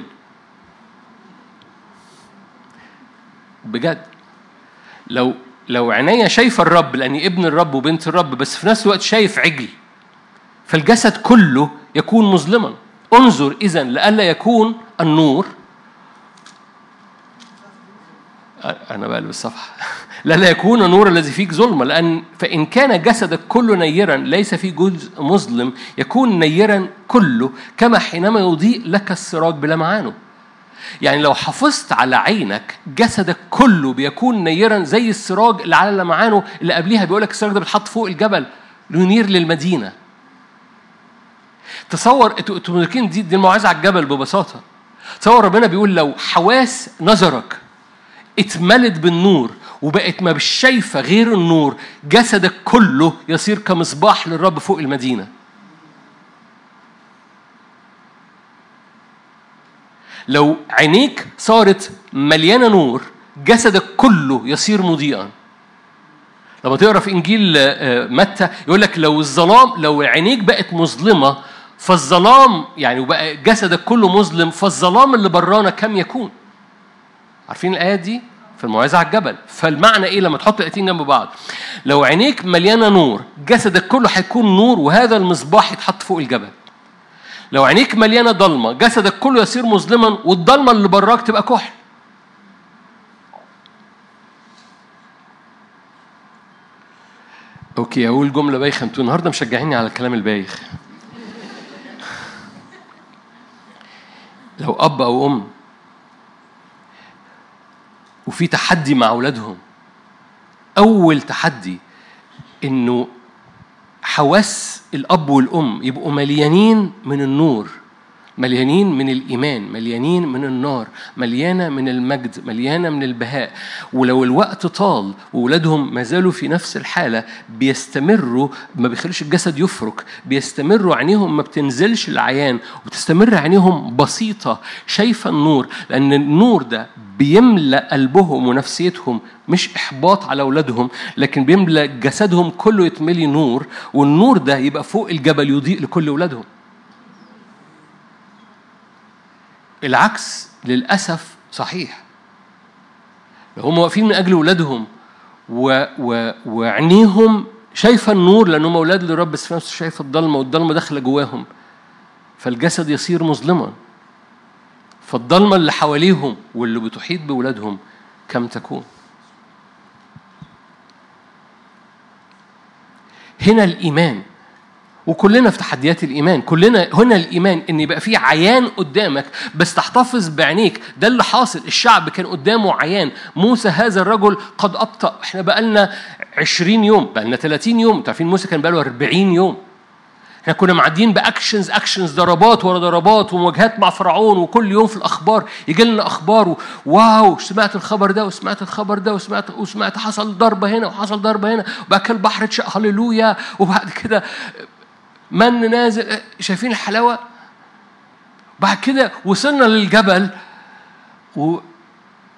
بجد لو لو عينيا شايفة الرب لأني ابن الرب وبنت الرب بس في نفس الوقت شايف عجل فالجسد كله يكون مظلما انظر إذا لئلا يكون النور أنا بقلب الصفحة لا لا يكون النور الذي فيك ظلمة لأن فإن كان جسدك كله نيرا ليس في جزء مظلم يكون نيرا كله كما حينما يضيء لك السراج بلمعانه يعني لو حافظت على عينك جسدك كله بيكون نيرا زي السراج اللي على لمعانه اللي قبليها بيقول لك السراج ده بيتحط فوق الجبل ينير للمدينة تصور انتوا دي, دي الموعظة على الجبل ببساطة تصور ربنا بيقول لو حواس نظرك اتملت بالنور وبقت ما مش شايفة غير النور جسدك كله يصير كمصباح للرب فوق المدينة لو عينيك صارت مليانة نور جسدك كله يصير مضيئا لما تقرا في انجيل آه، متى يقول لك لو الظلام لو عينيك بقت مظلمه فالظلام يعني وبقى جسدك كله مظلم فالظلام اللي برانا كم يكون عارفين الآيات دي؟ في الموعظة على الجبل فالمعنى إيه لما تحط الآيتين جنب بعض لو عينيك مليانة نور جسدك كله هيكون نور وهذا المصباح يتحط فوق الجبل لو عينيك مليانة ضلمة جسدك كله يصير مظلما والضلمة اللي براك تبقى كحل اوكي اقول جمله بايخه انتوا النهارده مشجعيني على الكلام البايخ لو اب او ام وفي تحدي مع أولادهم أول تحدي إنه حواس الأب والأم يبقوا مليانين من النور مليانين من الإيمان مليانين من النار مليانة من المجد مليانة من البهاء ولو الوقت طال وولادهم ما زالوا في نفس الحالة بيستمروا ما بيخليش الجسد يفرك بيستمروا عينيهم ما بتنزلش العيان وبتستمر عينيهم بسيطة شايفة النور لأن النور ده بيملأ قلبهم ونفسيتهم مش إحباط على أولادهم لكن بيملأ جسدهم كله يتملي نور والنور ده يبقى فوق الجبل يضيء لكل أولادهم العكس للأسف صحيح هم واقفين من أجل أولادهم و... و... وعينيهم شايفة النور لأنهم أولاد لرب بس في نفسه شايفة الضلمة والضلمة داخلة جواهم فالجسد يصير مظلما فالضلمة اللي حواليهم واللي بتحيط بأولادهم كم تكون هنا الإيمان وكلنا في تحديات الإيمان كلنا هنا الإيمان إن يبقى في عيان قدامك بس تحتفظ بعينيك ده اللي حاصل الشعب كان قدامه عيان موسى هذا الرجل قد أبطأ احنا بقالنا 20 يوم بقالنا 30 يوم تعرفين موسى كان بقاله 40 يوم احنا كنا معديين باكشنز اكشنز ضربات ورا ضربات ومواجهات مع فرعون وكل يوم في الاخبار يجي لنا اخبار واو سمعت الخبر ده وسمعت الخبر ده وسمعت وسمعت حصل ضربه هنا وحصل ضربه هنا وبعد كده البحر اتشق هللويا وبعد كده من نازل شايفين الحلاوه بعد كده وصلنا للجبل و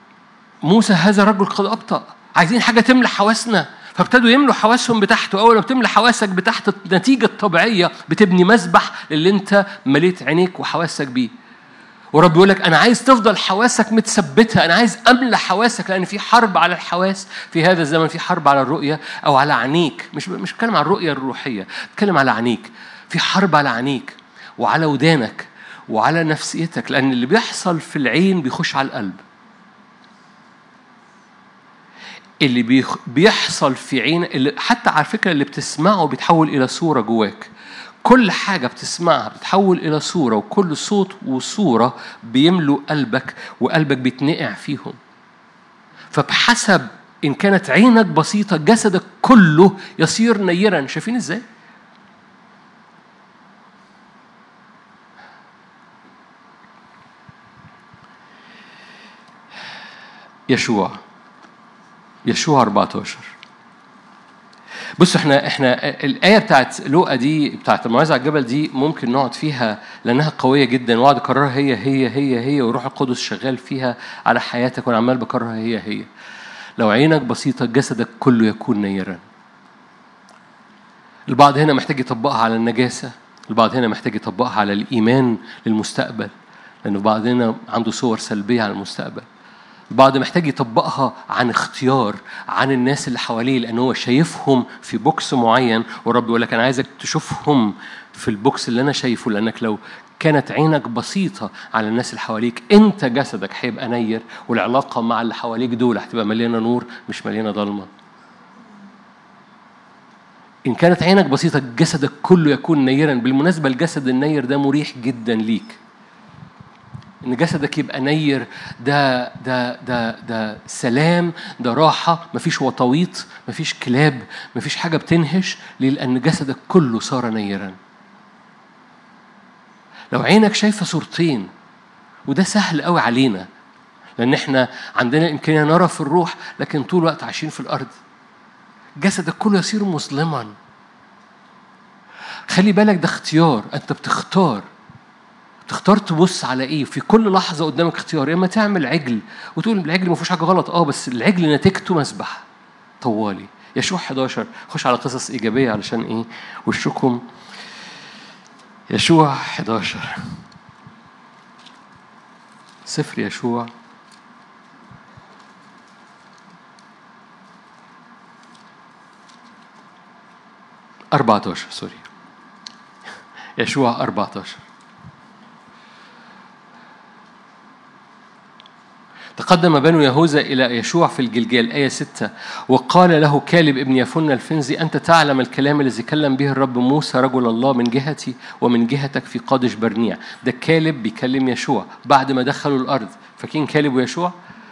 موسى هذا الرجل قد أبطأ عايزين حاجة تملى حواسنا فابتدوا يملوا حواسهم بتاعته أول ما بتملى حواسك بتحت النتيجة الطبيعية بتبني مسبح اللي أنت مليت عينيك وحواسك بيه ورب يقول لك انا عايز تفضل حواسك متثبته انا عايز املى حواسك لان في حرب على الحواس في هذا الزمن في حرب على الرؤيه او على عينيك مش مش بتكلم عن الرؤيه الروحيه بتكلم على عينيك في حرب على عينيك وعلى ودانك وعلى نفسيتك لان اللي بيحصل في العين بيخش على القلب اللي بيخ... بيحصل في عين اللي حتى على فكره اللي بتسمعه بيتحول الى صوره جواك كل حاجة بتسمعها بتتحول إلى صورة وكل صوت وصورة بيملوا قلبك وقلبك بيتنقع فيهم فبحسب إن كانت عينك بسيطة جسدك كله يصير نيرا شايفين إزاي؟ يشوع يشوع 14 بص احنا احنا الايه بتاعت لوقا دي بتاعت الموعظه على الجبل دي ممكن نقعد فيها لانها قويه جدا واقعد اكررها هي هي هي هي وروح القدس شغال فيها على حياتك وانا عمال بكررها هي هي لو عينك بسيطه جسدك كله يكون نيرا البعض هنا محتاج يطبقها على النجاسه البعض هنا محتاج يطبقها على الايمان للمستقبل لان البعض هنا عنده صور سلبيه على المستقبل البعض محتاج يطبقها عن اختيار عن الناس اللي حواليه لان هو شايفهم في بوكس معين والرب يقول لك انا عايزك تشوفهم في البوكس اللي انا شايفه لانك لو كانت عينك بسيطة على الناس اللي حواليك أنت جسدك هيبقى نير والعلاقة مع اللي حواليك دول هتبقى مليانة نور مش مليانة ضلمة إن كانت عينك بسيطة جسدك كله يكون نيرا بالمناسبة الجسد النير ده مريح جدا ليك ان جسدك يبقى نير ده ده ده ده سلام ده راحه مفيش وطويط مفيش كلاب مفيش حاجه بتنهش ليه لان جسدك كله صار نيرا لو عينك شايفه صورتين وده سهل قوي علينا لان احنا عندنا امكانيه نرى في الروح لكن طول الوقت عايشين في الارض جسدك كله يصير مظلما خلي بالك ده اختيار انت بتختار تختار تبص على ايه في كل لحظه قدامك اختيار يا اما تعمل عجل وتقول العجل ما فيهوش حاجه غلط اه بس العجل نتيجته مسبح طوالي يشوع 11 خش على قصص ايجابيه علشان ايه وشكم يشوع 11 سفر يشوع أربعة عشر سوري يشوع أربعة عشر تقدم بنو يهوذا إلى يشوع في الجلجال آية ستة وقال له كالب ابن يفن الفنزي أنت تعلم الكلام الذي كلم به الرب موسى رجل الله من جهتي ومن جهتك في قادش برنيع ده كالب بيكلم يشوع بعد ما دخلوا الأرض فاكرين كالب ويشوع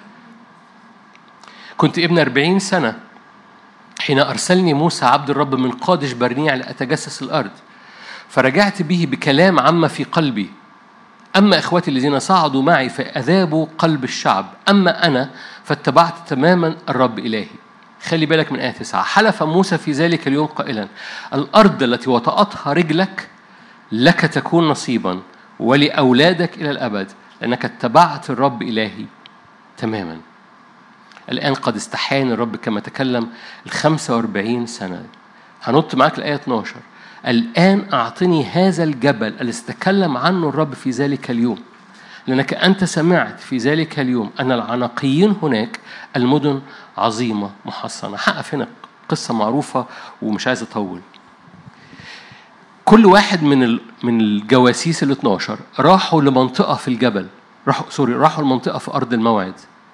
كنت ابن أربعين سنة حين أرسلني موسى عبد الرب من قادش برنيع لأتجسس الأرض فرجعت به بكلام عما في قلبي أما إخوتي الذين صعدوا معي فأذابوا قلب الشعب أما أنا فاتبعت تماما الرب إلهي خلي بالك من آية تسعة حلف موسى في ذلك اليوم قائلا الأرض التي وطأتها رجلك لك تكون نصيبا ولأولادك إلى الأبد لأنك اتبعت الرب إلهي تماما الآن قد استحان الرب كما تكلم الخمسة واربعين سنة هنط معاك الآية 12 الآن أعطني هذا الجبل الذي تكلم عنه الرب في ذلك اليوم لأنك أنت سمعت في ذلك اليوم أن العناقيين هناك المدن عظيمة محصنة حقف هنا قصة معروفة ومش عايز أطول كل واحد من من الجواسيس ال 12 راحوا لمنطقة في الجبل راحوا سوري راحوا لمنطقة في أرض الموعد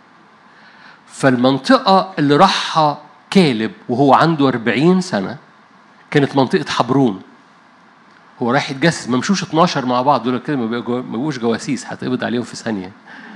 فالمنطقة اللي راحها كالب وهو عنده 40 سنة كانت منطقة حبرون هو رايح يتجسس ما مشوش 12 مع بعض دول كده ما بيبقوش جواسيس هتقبض عليهم في ثانية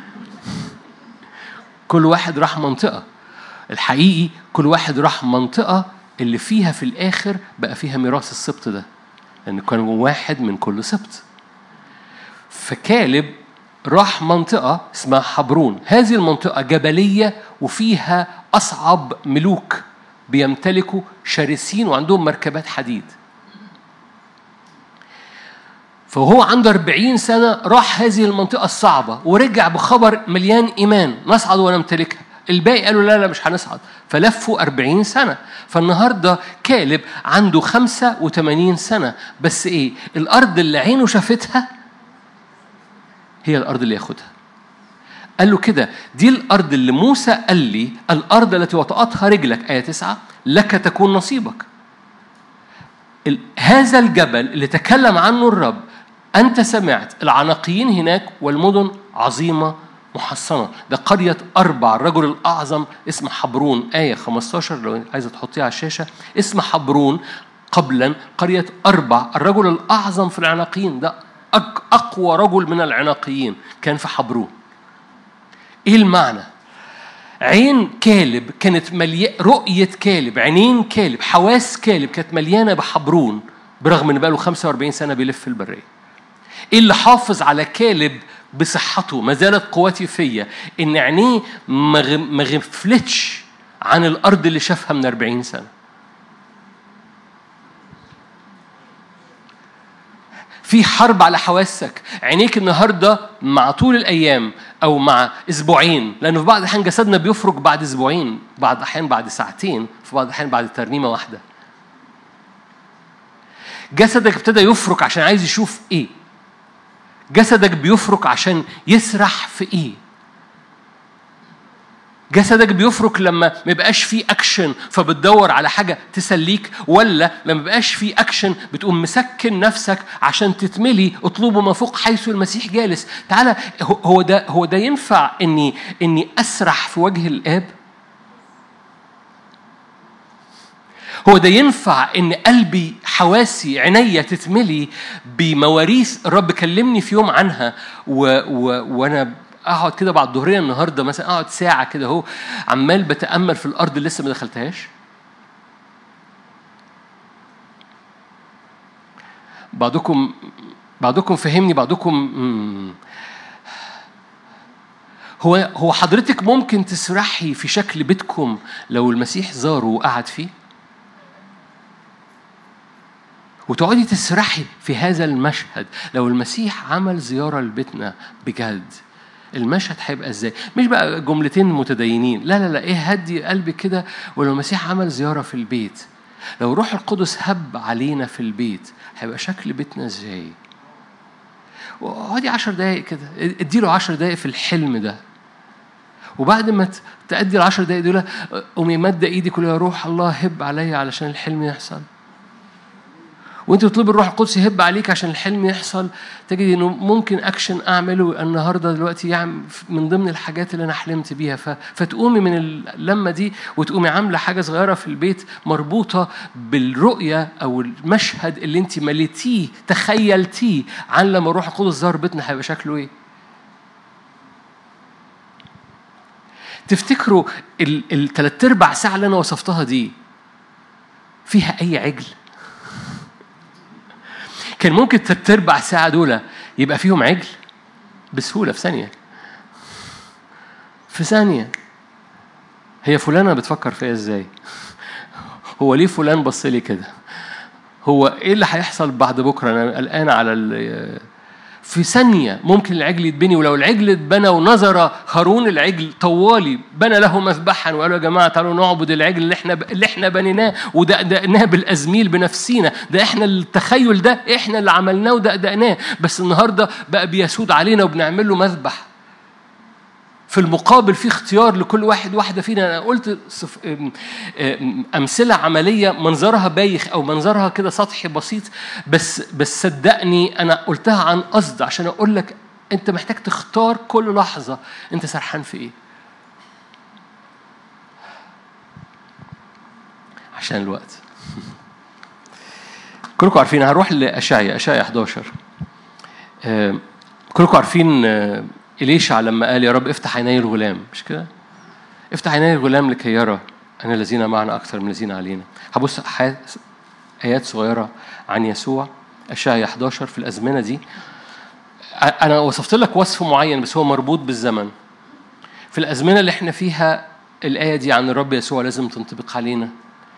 كل واحد راح منطقة الحقيقي كل واحد راح منطقة اللي فيها في الآخر بقى فيها ميراث السبط ده لأن كان واحد من كل سبط فكالب راح منطقة اسمها حبرون هذه المنطقة جبلية وفيها أصعب ملوك بيمتلكوا شرسين وعندهم مركبات حديد فهو عنده 40 سنة راح هذه المنطقة الصعبة ورجع بخبر مليان إيمان نصعد ونمتلكها الباقي قالوا لا لا مش هنصعد فلفوا أربعين سنة فالنهاردة كالب عنده خمسة وثمانين سنة بس إيه الأرض اللي عينه شافتها هي الأرض اللي ياخدها قال له كده دي الأرض اللي موسى قال لي الأرض التي وطأتها رجلك آية تسعة لك تكون نصيبك ال- هذا الجبل اللي تكلم عنه الرب أنت سمعت العناقيين هناك والمدن عظيمة محصنة ده قرية أربع الرجل الأعظم اسمه حبرون آية 15 لو عايزة تحطيها على الشاشة اسم حبرون قبلا قرية أربع الرجل الأعظم في العناقيين ده أق- أقوى رجل من العناقيين كان في حبرون إيه المعنى؟ عين كالب كانت مليانة رؤية كالب عينين كالب حواس كالب كانت مليانة بحبرون برغم ان بقاله 45 سنة بيلف في البرية ايه اللي حافظ على كالب بصحته ما زالت قوتي فيا ان عينيه ما غ- ما غفلتش عن الارض اللي شافها من 40 سنة في حرب على حواسك عينيك النهارده مع طول الايام او مع اسبوعين لانه في بعض الاحيان جسدنا بيفرك بعد اسبوعين بعض الاحيان بعد ساعتين في بعض الاحيان بعد ترنيمه واحده جسدك ابتدى يفرك عشان عايز يشوف ايه جسدك بيفرك عشان يسرح في ايه جسدك بيفرك لما ما يبقاش فيه اكشن فبتدور على حاجه تسليك ولا لما يبقاش فيه اكشن بتقوم مسكن نفسك عشان تتملي اطلبوا ما فوق حيث المسيح جالس تعالى هو- هو ده هو ده ينفع اني اني اسرح في وجه الاب هو ده ينفع ان قلبي حواسي عينيا تتملي بمواريث الرب كلمني في يوم عنها و... و... وانا اقعد كده بعد الظهريه النهارده مثلا اقعد ساعه كده اهو عمال بتامل في الارض اللي لسه ما دخلتهاش بعضكم بعضكم فهمني بعضكم مم. هو هو حضرتك ممكن تسرحي في شكل بيتكم لو المسيح زاره وقعد فيه وتقعدي تسرحي في هذا المشهد لو المسيح عمل زيارة لبيتنا بجد المشهد هيبقى ازاي مش بقى جملتين متدينين لا لا لا ايه هدي قلبي كده ولو المسيح عمل زيارة في البيت لو روح القدس هب علينا في البيت هيبقى شكل بيتنا ازاي اقعدي عشر دقايق كده اديله عشر دقايق في الحلم ده وبعد ما ت- تأدي العشر دقايق دول قومي مادة ايدي كلها يا روح الله هب عليا علشان الحلم يحصل وانت تطلب الروح القدس يهب عليك عشان الحلم يحصل تجد انه ممكن اكشن اعمله النهارده دلوقتي يعمل من ضمن الحاجات اللي انا حلمت بيها ف... فتقومي من اللمه دي وتقومي عامله حاجه صغيره في البيت مربوطه بالرؤيه او المشهد اللي انت مليتيه تخيلتيه عن لما الروح القدس زار بيتنا هيبقى شكله ايه تفتكروا الثلاث ارباع ساعه اللي انا وصفتها دي فيها اي عجل كان ممكن تلات ارباع ساعه دول يبقى فيهم عجل بسهوله في ثانيه في ثانيه هي فلانه بتفكر فيا ازاي هو ليه فلان بص لي كده هو ايه اللي هيحصل بعد بكره انا قلقان على ال- في ثانية ممكن العجل يتبني ولو العجل اتبنى ونظر هارون العجل طوالي بنى له مذبحا وقالوا يا جماعة تعالوا نعبد العجل اللي احنا اللي احنا بنيناه ودقدقناه بالأزميل بنفسينا ده احنا التخيل ده احنا اللي عملناه ودقدقناه بس النهاردة بقى بيسود علينا وبنعمل له مذبح في المقابل في اختيار لكل واحد واحده فينا انا قلت صف... أم- أم- امثله عمليه منظرها بايخ او منظرها كده سطحي بسيط بس بس صدقني انا قلتها عن قصد عشان اقول لك انت محتاج تختار كل لحظه انت سرحان في ايه عشان الوقت كلكم عارفين هروح لاشعيا اشعيا 11 آه، كلكم عارفين آه، إليشع لما قال يا رب افتح عيني الغلام مش كده؟ افتح عيني الغلام لكي يرى أن الذين معنا أكثر من الذين علينا هبص حياة آيات صغيرة عن يسوع أشعيا 11 في الأزمنة دي أنا وصفت لك وصف معين بس هو مربوط بالزمن في الأزمنة اللي احنا فيها الآية دي عن الرب يسوع لازم تنطبق علينا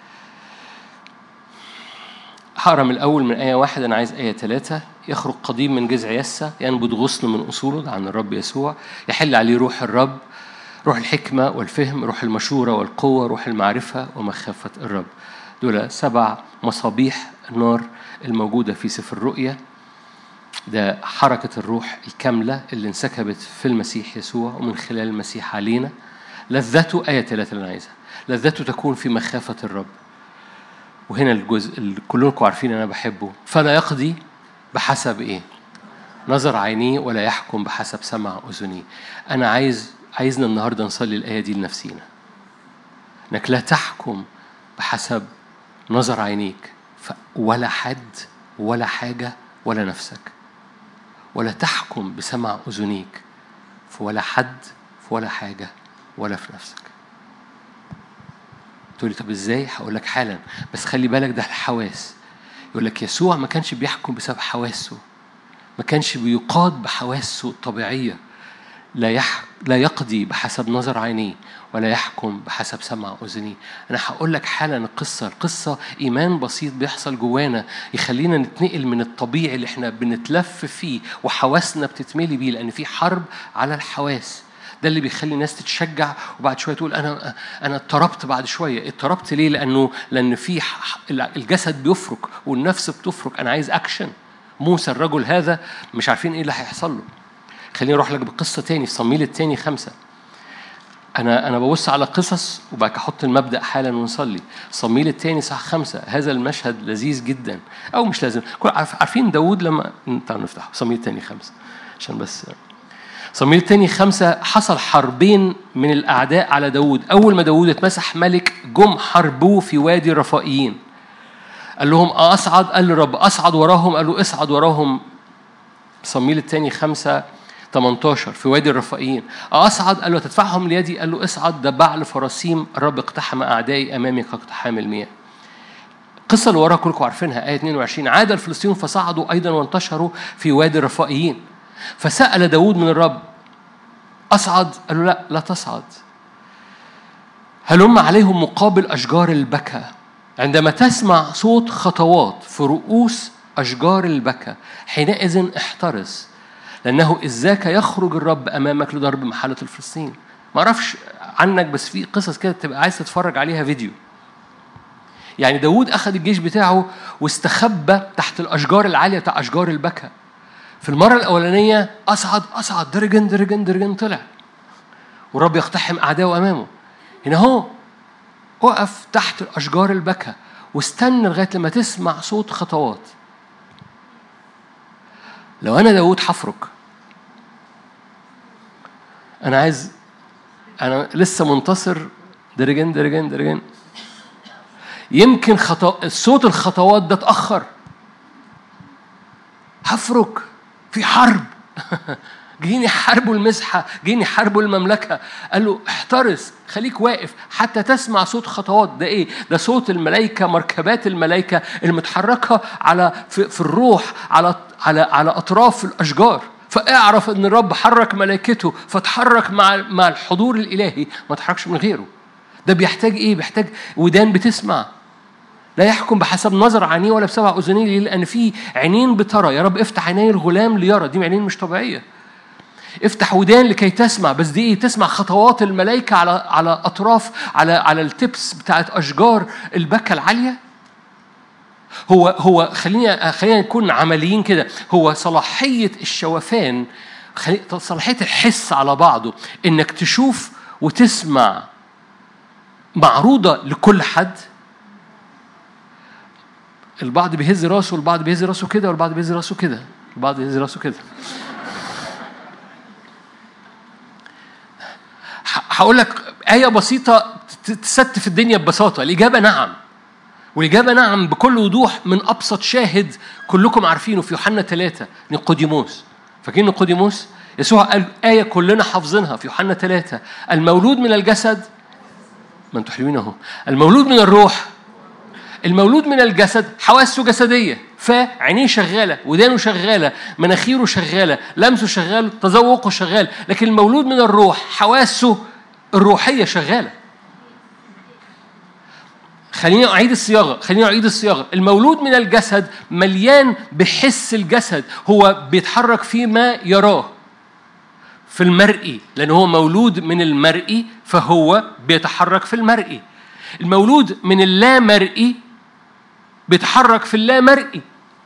هقرا من الأول من آية واحد أنا عايز آية ثلاثة يخرج قديم من جذع يسة ينبت غصن من أصوله ده عن الرب يسوع يحل عليه روح الرب روح الحكمة والفهم روح المشورة والقوة روح المعرفة ومخافة الرب دول سبع مصابيح النار الموجودة في سفر الرؤيا ده حركة الروح الكاملة اللي انسكبت في المسيح يسوع ومن خلال المسيح علينا لذته آية ثلاثة اللي أنا عايزها لذته تكون في مخافة الرب وهنا الجزء اللي كلكم عارفين أنا بحبه فلا يقضي بحسب إيه نظر عينيه ولا يحكم بحسب سمع أذنيه أنا عايز عايزنا النهاردة نصلي الآية دي لنفسينا إنك لا تحكم بحسب نظر عينيك ولا حد ولا حاجة ولا نفسك ولا تحكم بسمع أذنيك في ولا حد في ولا حاجة ولا في نفسك تقول لي طب ازاي هقول لك حالا بس خلي بالك ده الحواس يقول لك يسوع ما كانش بيحكم بسبب حواسه ما كانش بيقاد بحواسه الطبيعيه لا يح... لا يقضي بحسب نظر عينيه ولا يحكم بحسب سمع أذنيه أنا هقول لك حالا القصة القصة إيمان بسيط بيحصل جوانا يخلينا نتنقل من الطبيعي اللي احنا بنتلف فيه وحواسنا بتتملي بيه لأن في حرب على الحواس ده اللي بيخلي الناس تتشجع وبعد شويه تقول انا انا اضطربت بعد شويه اضطربت ليه لانه لان في الجسد بيفرك والنفس بتفرك انا عايز اكشن موسى الرجل هذا مش عارفين ايه اللي هيحصل له خليني اروح لك بقصه تاني في صميل التاني خمسه انا انا ببص على قصص وبعد احط المبدا حالا ونصلي صميل التاني صح خمسة هذا المشهد لذيذ جدا او مش لازم عارفين داوود لما تعالوا نفتح صميل التاني خمسة عشان بس صميل التاني خمسة حصل حربين من الأعداء على داود أول ما داود اتمسح ملك جم حربوه في وادي الرفائيين قال لهم أصعد قال الرب أصعد وراهم قالوا اصعد وراهم صميل التاني خمسة 18 في وادي الرفائيين أصعد قال له تدفعهم ليدي قال له اصعد ده بعل فراسيم الرب اقتحم أعدائي أمامي كاقتحام المياه القصة اللي وراها كلكم عارفينها آية 22 عاد الفلسطينيون فصعدوا أيضا وانتشروا في وادي الرفائيين فسأل داود من الرب أصعد قال له لا لا تصعد هلم عليهم مقابل أشجار البكا عندما تسمع صوت خطوات في رؤوس أشجار البكا حينئذ احترس لأنه إذ ذاك يخرج الرب أمامك لضرب محلة الفلسطين ما أعرفش عنك بس في قصص كده تبقى عايز تتفرج عليها فيديو يعني داود أخذ الجيش بتاعه واستخبى تحت الأشجار العالية بتاع أشجار البكا في المرة الأولانية أصعد أصعد درجن درجن درجن طلع والرب يقتحم أعدائه أمامه هنا هو وقف تحت أشجار البكا واستنى لغاية لما تسمع صوت خطوات لو أنا داود حفرك أنا عايز أنا لسه منتصر درجن درجن درجن يمكن خطو... صوت الخطوات ده اتأخر هفرك في حرب جايين يحاربوا المسحة جايين يحاربوا المملكة قال له احترس خليك واقف حتى تسمع صوت خطوات ده ايه ده صوت الملائكة مركبات الملائكة المتحركة على في, في الروح على على على أطراف الأشجار فاعرف ان الرب حرك ملائكته فتحرك مع مع الحضور الالهي ما تحركش من غيره ده بيحتاج ايه بيحتاج ودان بتسمع لا يحكم بحسب نظر عينيه ولا بسبع اذنيه لان في عينين بترى يا رب افتح عيني الغلام ليرى دي عينين مش طبيعيه افتح ودان لكي تسمع بس دي ايه تسمع خطوات الملائكه على على اطراف على على التبس بتاعت اشجار البكه العاليه هو هو خلينا خلينا نكون عمليين كده هو صلاحيه الشوفان صلاحيه الحس على بعضه انك تشوف وتسمع معروضه لكل حد البعض بيهز راسه والبعض بيهز راسه كده والبعض بيهز راسه كده البعض بيهز راسه كده هقول لك آية بسيطة تستف الدنيا ببساطة الإجابة نعم والإجابة نعم بكل وضوح من أبسط شاهد كلكم عارفينه في يوحنا ثلاثة نيقوديموس فاكرين نيقوديموس؟ يسوع قال آية كلنا حافظينها في يوحنا ثلاثة المولود من الجسد ما انتوا حلوين اهو المولود من الروح المولود من الجسد حواسه جسدية فعينيه شغالة ودانه شغالة مناخيره شغالة لمسه شغال تذوقه شغال لكن المولود من الروح حواسه الروحية شغالة خليني أعيد الصياغة خليني أعيد الصياغة المولود من الجسد مليان بحس الجسد هو بيتحرك فيما يراه في المرئي لأن هو مولود من المرئي فهو بيتحرك في المرئي المولود من اللا مرئي بيتحرك في اللا مرئي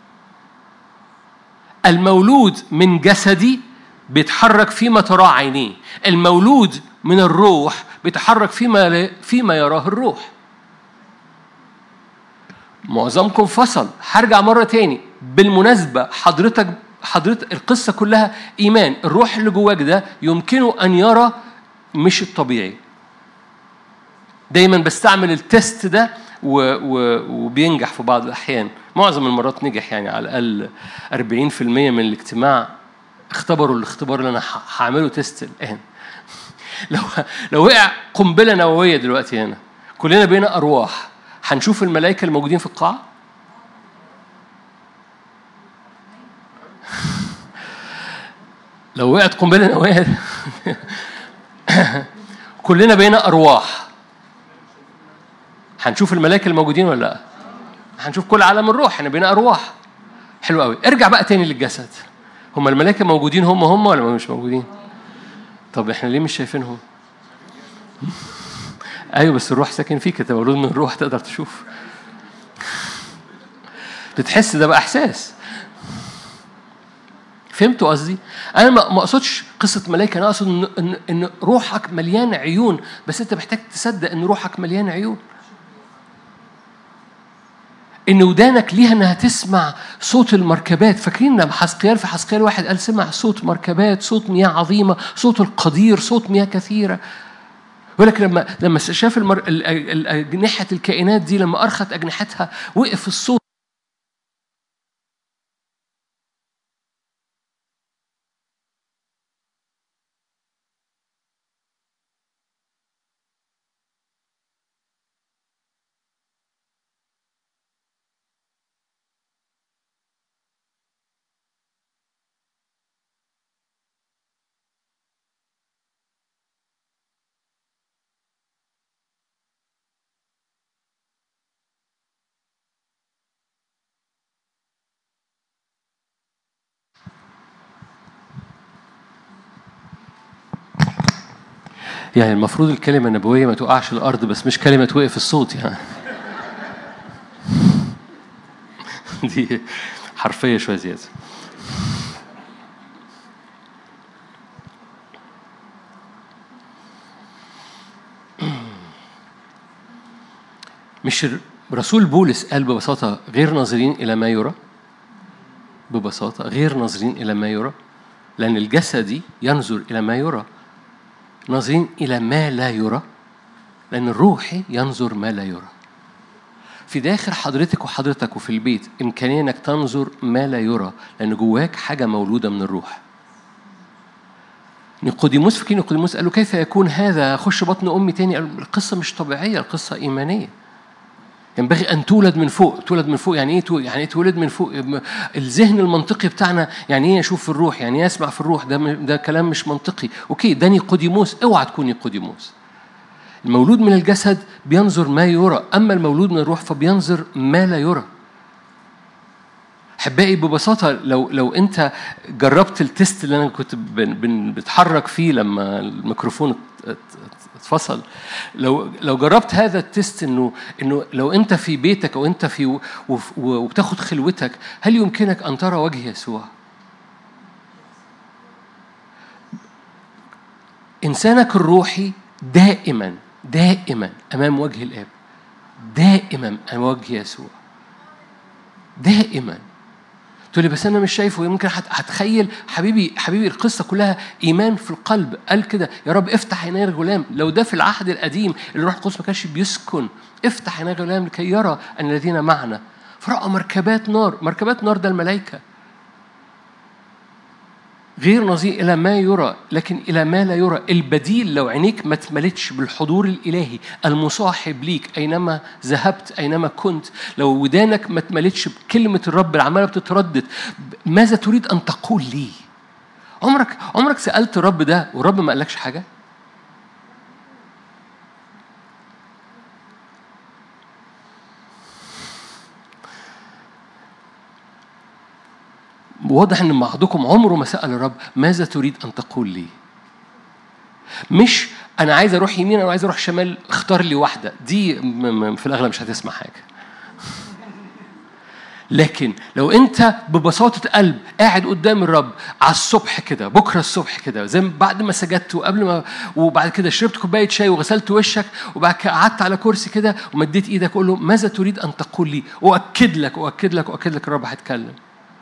المولود من جسدي بيتحرك فيما تراه عينيه المولود من الروح بيتحرك فيما فيما يراه الروح معظمكم فصل هرجع مرة تاني بالمناسبة حضرتك حضرتك القصة كلها إيمان الروح اللي جواك ده يمكنه أن يرى مش الطبيعي دايما بستعمل التست ده و و وبينجح في بعض الأحيان معظم المرات نجح يعني على الأقل 40% من الاجتماع اختبروا الاختبار اللي أنا هعمله تيست الآن لو لو وقع قنبلة نووية دلوقتي هنا كلنا بينا أرواح هنشوف الملائكة الموجودين في القاعة لو وقعت قنبلة نووية كلنا بينا أرواح هنشوف الملائكة الموجودين ولا لا؟ هنشوف كل عالم الروح احنا بينا أرواح حلو قوي ارجع بقى تاني للجسد هم الملائكة موجودين هم هم ولا مش موجودين؟ طب احنا ليه مش شايفينهم؟ ايوه بس الروح ساكن فيك انت مولود من الروح تقدر تشوف بتحس ده بقى احساس فهمتوا قصدي؟ انا ما اقصدش قصه ملائكه انا اقصد ان ان, إن روحك مليان عيون بس انت محتاج تصدق ان روحك مليان عيون ان ودانك ليها انها تسمع صوت المركبات فاكرين لما حسقيال في حسقيال واحد قال سمع صوت مركبات صوت مياه عظيمه صوت القدير صوت مياه كثيره ولكن لما لما شاف المر... أجنحة الكائنات دي لما أرخت أجنحتها وقف الصوت يعني المفروض الكلمة النبوية ما تقعش الأرض بس مش كلمة توقف الصوت يعني دي حرفية شوية زيادة مش رسول بولس قال ببساطة غير ناظرين إلى ما يرى ببساطة غير ناظرين إلى ما يرى لأن الجسدي ينظر إلى ما يرى ناظرين إلى ما لا يرى لأن الروحي ينظر ما لا يرى في داخل حضرتك وحضرتك وفي البيت إمكانية إنك تنظر ما لا يرى لأن جواك حاجة مولودة من الروح نيقوديموس فاكرين نيقوديموس قال له كيف يكون هذا أخش بطن أمي تاني القصة مش طبيعية القصة إيمانية ينبغي أن تولد من فوق تولد من فوق يعني إيه يعني إيه تولد من فوق الذهن المنطقي بتاعنا يعني إيه أشوف في الروح يعني إيه أسمع في الروح ده ده كلام مش منطقي أوكي ده نيقوديموس اوعى تكون نيقوديموس المولود من الجسد بينظر ما يرى أما المولود من الروح فبينظر ما لا يرى احبائي ببساطه لو لو انت جربت التست اللي انا كنت بتحرك فيه لما الميكروفون اتفصل لو لو جربت هذا التست انه انه لو انت في بيتك او انت في وبتاخد خلوتك هل يمكنك ان ترى وجه يسوع؟ انسانك الروحي دائما دائما امام وجه الاب دائما امام وجه يسوع دائما تقول لي بس انا مش شايفه يمكن هتخيل حبيبي حبيبي القصه كلها ايمان في القلب قال كده يا رب افتح عيني الغلام لو ده في العهد القديم اللي الروح القدس ما كانش بيسكن افتح عيني الغلام لكي يرى ان الذين معنا فراى مركبات نار مركبات نار ده الملائكه غير نظير إلى ما يرى لكن إلى ما لا يرى البديل لو عينيك ما اتملتش بالحضور الإلهي المصاحب ليك أينما ذهبت أينما كنت لو ودانك ما اتملتش بكلمة الرب العمالة بتتردد ماذا تريد أن تقول لي عمرك عمرك سألت الرب ده والرب ما قالكش حاجة واضح ان بعضكم عمره ما سال الرب ماذا تريد ان تقول لي مش انا عايز اروح يمين انا عايز اروح شمال اختار لي واحده دي في الاغلب مش هتسمع حاجه لكن لو انت ببساطه قلب قاعد قدام الرب على الصبح كده بكره الصبح كده زي بعد ما سجدت وقبل ما وبعد كده شربت كوبايه شاي وغسلت وشك وبعد كده قعدت على كرسي كده ومديت ايدك اقول له ماذا تريد ان تقول لي؟ اؤكد لك اؤكد لك اؤكد لك الرب هيتكلم.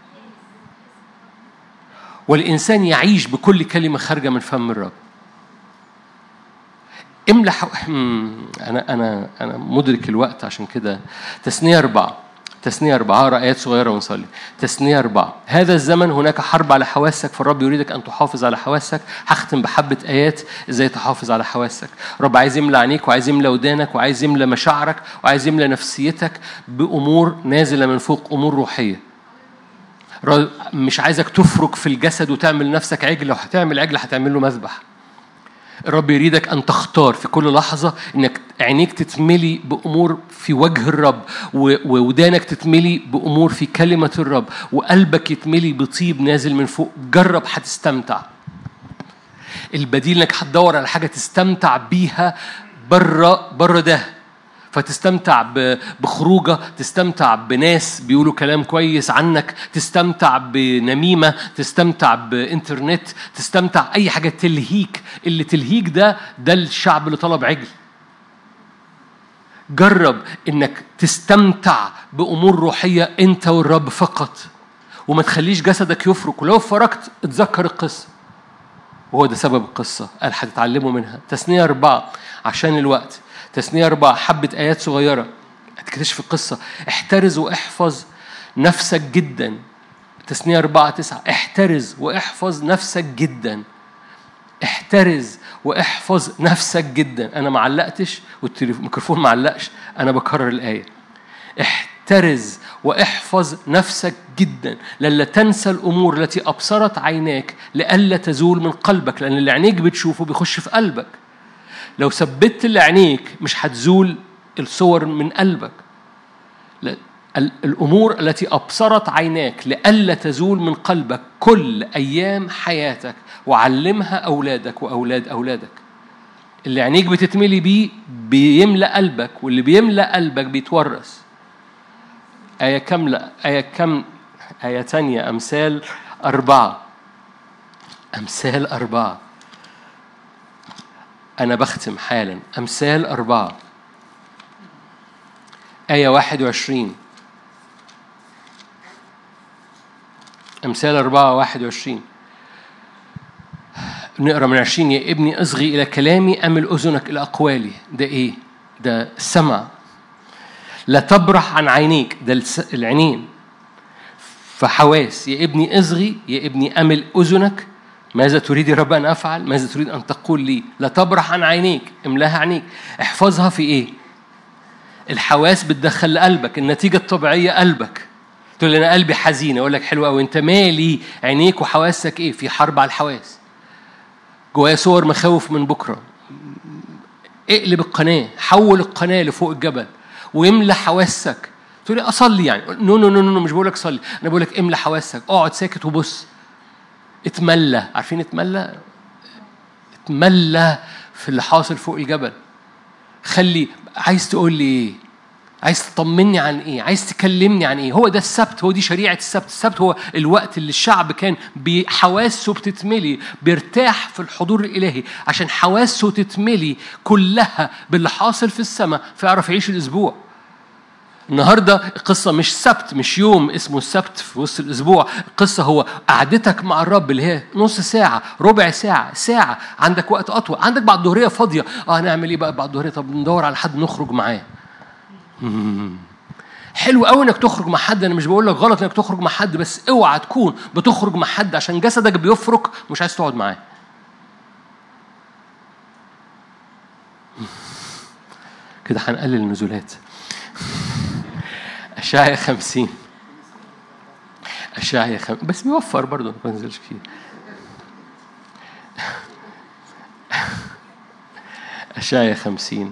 والانسان يعيش بكل كلمه خارجه من فم الرب. املح انا انا انا مدرك الوقت عشان كده تثنيه اربعه تثنية أربعة أقرأ آيات صغيرة ونصلي تثنية أربعة هذا الزمن هناك حرب على حواسك فالرب يريدك أن تحافظ على حواسك هختم بحبة آيات إزاي تحافظ على حواسك رب عايز يملى عينيك وعايز يملى ودانك وعايز يملى مشاعرك وعايز يملى نفسيتك بأمور نازلة من فوق أمور روحية مش عايزك تفرك في الجسد وتعمل نفسك عجل لو هتعمل عجل هتعمل له مذبح الرب يريدك أن تختار في كل لحظة إنك عينيك تتملي بأمور في وجه الرب وودانك تتملي بأمور في كلمة الرب وقلبك يتملي بطيب نازل من فوق جرب هتستمتع البديل انك هتدور على حاجه تستمتع بيها بره بره ده فتستمتع بخروجه تستمتع بناس بيقولوا كلام كويس عنك تستمتع بنميمه تستمتع بانترنت تستمتع اي حاجه تلهيك اللي تلهيك ده ده الشعب اللي طلب عجل جرب انك تستمتع بامور روحيه انت والرب فقط وما تخليش جسدك يفرك ولو فركت اتذكر القصه وهو ده سبب القصه قال هتتعلموا منها تثنيه اربعه عشان الوقت تثنية أربعة حبة آيات صغيرة هتكتشف القصة احترز واحفظ نفسك جدا تثنية أربعة تسعة احترز واحفظ نفسك جدا احترز واحفظ نفسك جدا أنا ما علقتش والميكروفون ما علقش أنا بكرر الآية احترز واحفظ نفسك جدا لئلا تنسى الأمور التي أبصرت عيناك لئلا تزول من قلبك لأن اللي عينيك بتشوفه بيخش في قلبك لو ثبت اللي عينيك مش هتزول الصور من قلبك الأمور التي أبصرت عيناك لئلا تزول من قلبك كل أيام حياتك وعلمها أولادك وأولاد أولادك اللي عينيك بتتملي بيه بيملأ قلبك واللي بيملأ قلبك بيتورث آية كاملة آية كم آية تانية أمثال أربعة أمثال أربعة أنا بختم حالا أمثال أربعة آية واحد وعشرين أمثال أربعة واحد وعشرين نقرا من عشرين يا ابني اصغي إلى كلامي أمل أذنك إلى أقوالي ده إيه؟ ده السمع لا تبرح عن عينيك ده العينين فحواس يا ابني اصغي يا ابني أمل أذنك ماذا تريد يا رب أن أفعل؟ ماذا تريد أن تقول لي؟ لا تبرح عن عينيك، املاها عينيك، احفظها في إيه؟ الحواس بتدخل لقلبك، النتيجة الطبيعية قلبك. تقول لي أنا قلبي حزين، أقول لك حلو أوي، أنت مالي عينيك وحواسك إيه؟ في حرب على الحواس. جوايا صور مخاوف من بكرة. اقلب القناة، حول القناة لفوق الجبل واملى حواسك. تقول لي أصلي يعني، نو نو نو نو مش بقول لك صلي، أنا بقول لك املى حواسك، اقعد ساكت وبص. اتملى عارفين اتملى اتملى في اللي حاصل فوق الجبل خلي عايز تقول لي ايه عايز تطمني عن ايه عايز تكلمني عن ايه هو ده السبت هو دي شريعه السبت السبت هو الوقت اللي الشعب كان بحواسه بتتملي بيرتاح في الحضور الالهي عشان حواسه تتملي كلها باللي حاصل في السماء فيعرف يعيش الاسبوع النهارده القصة مش سبت مش يوم اسمه السبت في وسط الأسبوع القصة هو قعدتك مع الرب اللي هي نص ساعة ربع ساعة ساعة عندك وقت أطول عندك بعد الظهرية فاضية اه نعمل إيه بقى بعد الظهرية طب ندور على حد نخرج معاه حلو قوي انك تخرج مع حد انا مش بقول لك غلط انك تخرج مع حد بس اوعى تكون بتخرج مع حد عشان جسدك بيفرك مش عايز تقعد معاه كده هنقلل النزولات أشعيا خمسين أشعيا خمسين بس بيوفر برضه ما بنزلش كتير أشعيا خمسين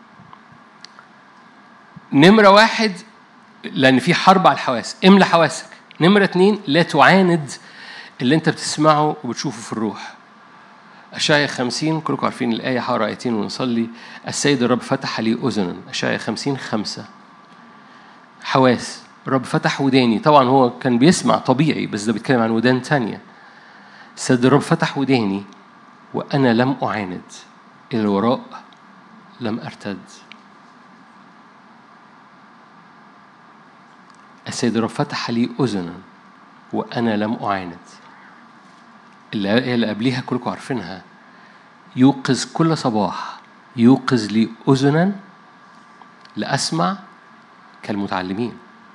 نمرة واحد لأن في حرب على الحواس املى حواسك نمرة اتنين لا تعاند اللي أنت بتسمعه وبتشوفه في الروح أشعيا خمسين كلكم عارفين الآية حوالي آيتين ونصلي السيد الرب فتح لي أذنا أشعيا خمسين خمسة حواس الرب فتح وداني طبعا هو كان بيسمع طبيعي بس ده بيتكلم عن ودان تانية السيد الرب فتح وداني وأنا لم أعاند إلى الوراء لم أرتد السيد الرب فتح لي أذنا وأنا لم أعاند الآية اللي قبليها كلكم عارفينها يوقظ كل صباح يوقظ لي أذنا لأسمع كالمتعلمين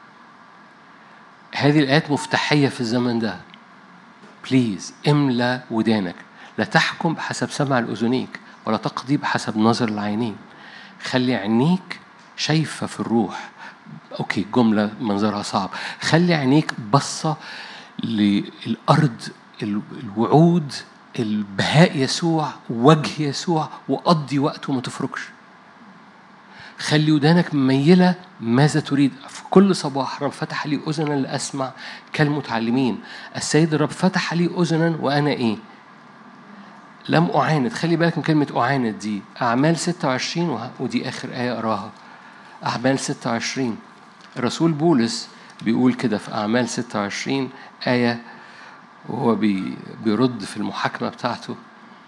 هذه الآيات مفتاحية في الزمن ده بليز املى ودانك لا تحكم بحسب سمع الأذنيك ولا تقضي بحسب نظر العينين خلي عينيك شايفة في الروح أوكي جملة منظرها صعب خلي عينيك بصة للأرض الوعود البهاء يسوع وجه يسوع وقضي وقت وما تفركش خلي ودانك مميلة ماذا تريد في كل صباح رب فتح لي أذنا لأسمع كالمتعلمين السيد الرب فتح لي أذنا وأنا إيه لم أعاند خلي بالك من كلمة أعاند دي أعمال 26 ودي آخر آية أراها أعمال 26 الرسول بولس بيقول كده في أعمال 26 آية وهو بي بيرد في المحاكمة بتاعته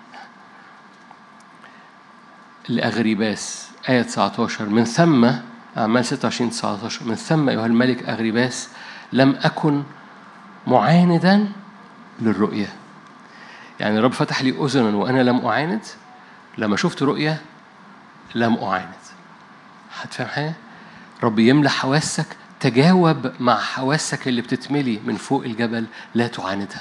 لأغريباس آية 19 من ثم أعمال 26 19 من ثم أيها الملك أغريباس لم أكن معاندا للرؤية يعني الرب فتح لي أذنا وأنا لم أعاند لما شفت رؤية لم أعاند هتفهم حاجة؟ رب يملى حواسك تجاوب مع حواسك اللي بتتملي من فوق الجبل لا تعاندها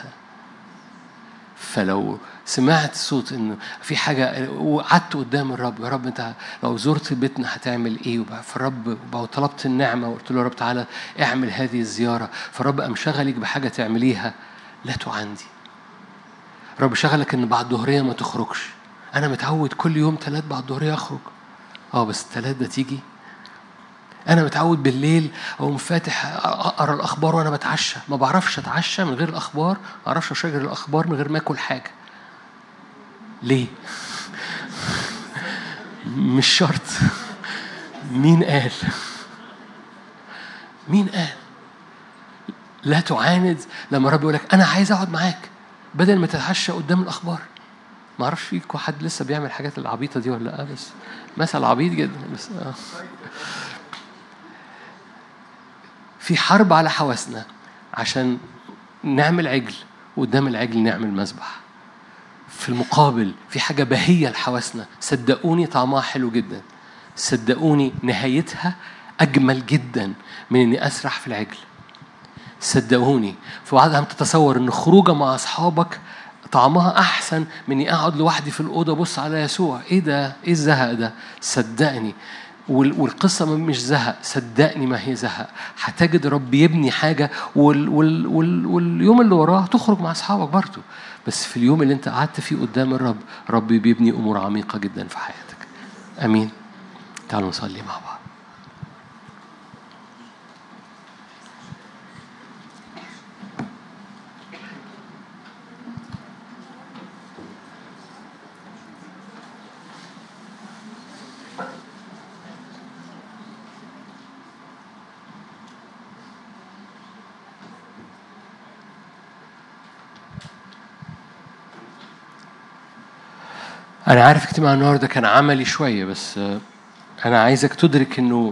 فلو سمعت صوت ان في حاجه وقعدت قدام الرب يا رب انت لو زرت بيتنا هتعمل ايه فالرب طلبت النعمه وقلت له يا رب تعالى اعمل هذه الزياره فالرب قام شغلك بحاجه تعمليها لا تعاندي رب شغلك ان بعد الظهريه ما تخرجش انا متعود كل يوم ثلاث بعد الظهريه اخرج اه بس الثلاث ده تيجي انا متعود بالليل اقوم فاتح اقرا الاخبار وانا بتعشى ما بعرفش اتعشى من غير الاخبار ما اعرفش اشجر الاخبار من غير ما اكل حاجه ليه مش شرط مين قال مين قال لا تعاند لما رب يقول لك انا عايز اقعد معاك بدل ما تتعشى قدام الاخبار ما اعرفش فيكم حد لسه بيعمل الحاجات العبيطه دي ولا لا بس مثل عبيط جدا بس آه. في حرب على حواسنا عشان نعمل عجل وقدام العجل نعمل مذبح في المقابل في حاجة بهية لحواسنا صدقوني طعمها حلو جدا صدقوني نهايتها أجمل جدا من إني أسرح في العجل صدقوني في بعضها تتصور إن خروجة مع أصحابك طعمها أحسن من إني أقعد لوحدي في الأوضة أبص على يسوع إيه ده؟ إيه الزهق ده؟ صدقني والقصة مش زهق صدقني ما هي زهق هتجد رب يبني حاجة وال وال وال واليوم اللي وراه تخرج مع أصحابك برضه بس في اليوم اللي أنت قعدت فيه قدام الرب رب بيبني أمور عميقة جدا في حياتك أمين تعالوا نصلي مع بعض أنا عارف اجتماع النهاردة كان عملي شوية بس أنا عايزك تدرك إنه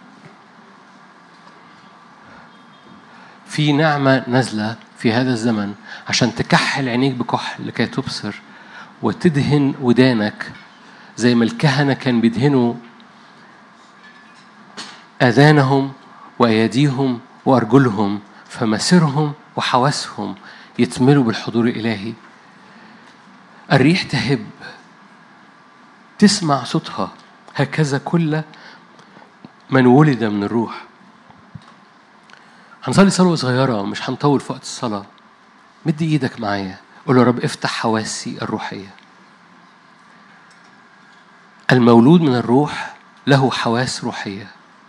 في نعمة نازلة في هذا الزمن عشان تكحل عينيك بكحل لكي تبصر وتدهن ودانك زي ما الكهنة كان بيدهنوا آذانهم وأيديهم وأرجلهم فمسيرهم وحواسهم يتملوا بالحضور الإلهي الريح تهب تسمع صوتها هكذا كل من ولد من الروح هنصلي صلوة صغيرة مش هنطول في وقت الصلاة مد ايدك معايا قول يا رب افتح حواسي الروحية المولود من الروح له حواس روحية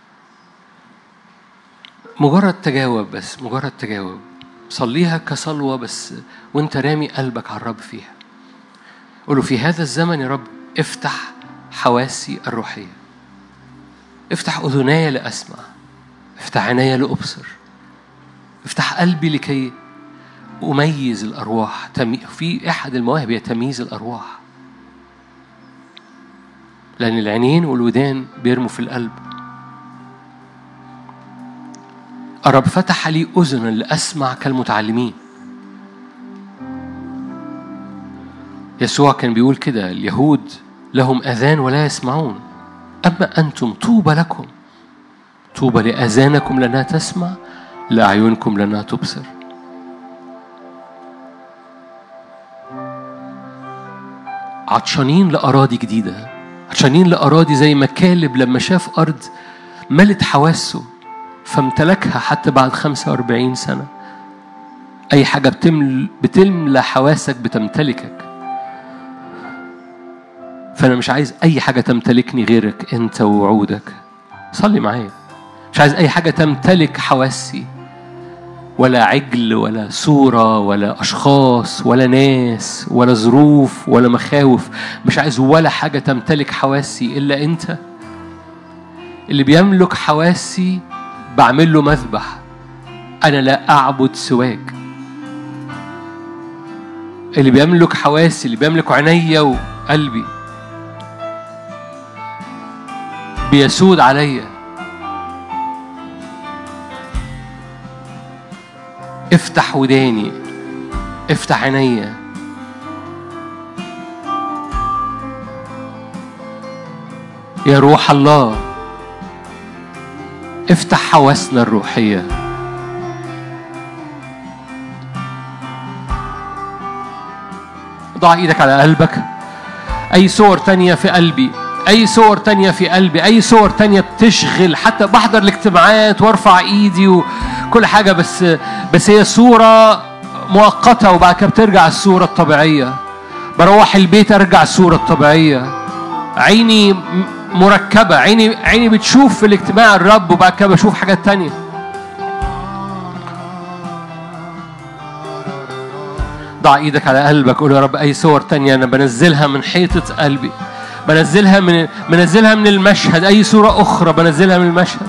مجرد تجاوب بس مجرد تجاوب صليها كصلوة بس وانت رامي قلبك على الرب فيها قولوا في هذا الزمن يا رب افتح حواسي الروحية افتح أذناي لأسمع افتح عيني لأبصر افتح قلبي لكي أميز الأرواح في أحد المواهب هي تمييز الأرواح لأن العينين والودان بيرموا في القلب الرب فتح لي أذنا لأسمع كالمتعلمين يسوع كان بيقول كده اليهود لهم أذان ولا يسمعون أما أنتم طوبى لكم طوبى لأذانكم لأنها تسمع لأعينكم لأنها تبصر عطشانين لأراضي جديدة عطشانين لأراضي زي ما كالب لما شاف أرض ملت حواسه فامتلكها حتى بعد 45 سنة أي حاجة بتمل بتملى حواسك بتمتلكك فأنا مش عايز أي حاجة تمتلكني غيرك أنت ووعودك صلي معايا مش عايز أي حاجة تمتلك حواسي ولا عجل ولا صورة ولا أشخاص ولا ناس ولا ظروف ولا مخاوف مش عايز ولا حاجة تمتلك حواسي إلا أنت اللي بيملك حواسي بعمل له مذبح أنا لا أعبد سواك اللي بيملك حواسي اللي بيملك عينيا وقلبي بيسود عليا افتح وداني افتح عينيا يا روح الله افتح حواسنا الروحية ضع ايدك على قلبك اي صور تانية في قلبي اي صور تانية في قلبي اي صور تانية بتشغل حتى بحضر الاجتماعات وارفع ايدي وكل حاجة بس بس هي صورة مؤقتة وبعد كده بترجع الصورة الطبيعية بروح البيت ارجع الصورة الطبيعية عيني مركبة عيني عيني بتشوف في الاجتماع الرب وبعد كده بشوف حاجات تانية ضع ايدك على قلبك قول يا رب اي صور تانية انا بنزلها من حيطة قلبي بنزلها من بنزلها من المشهد اي صورة اخرى بنزلها من المشهد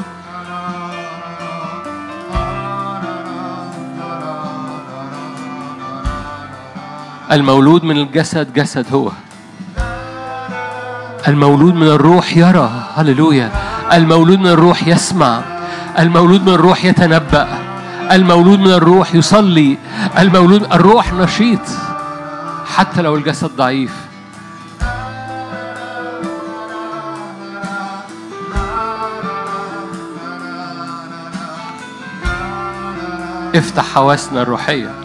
المولود من الجسد جسد هو المولود من الروح يرى هللويا المولود من الروح يسمع المولود من الروح يتنبأ المولود من الروح يصلي المولود الروح نشيط حتى لو الجسد ضعيف افتح حواسنا الروحيه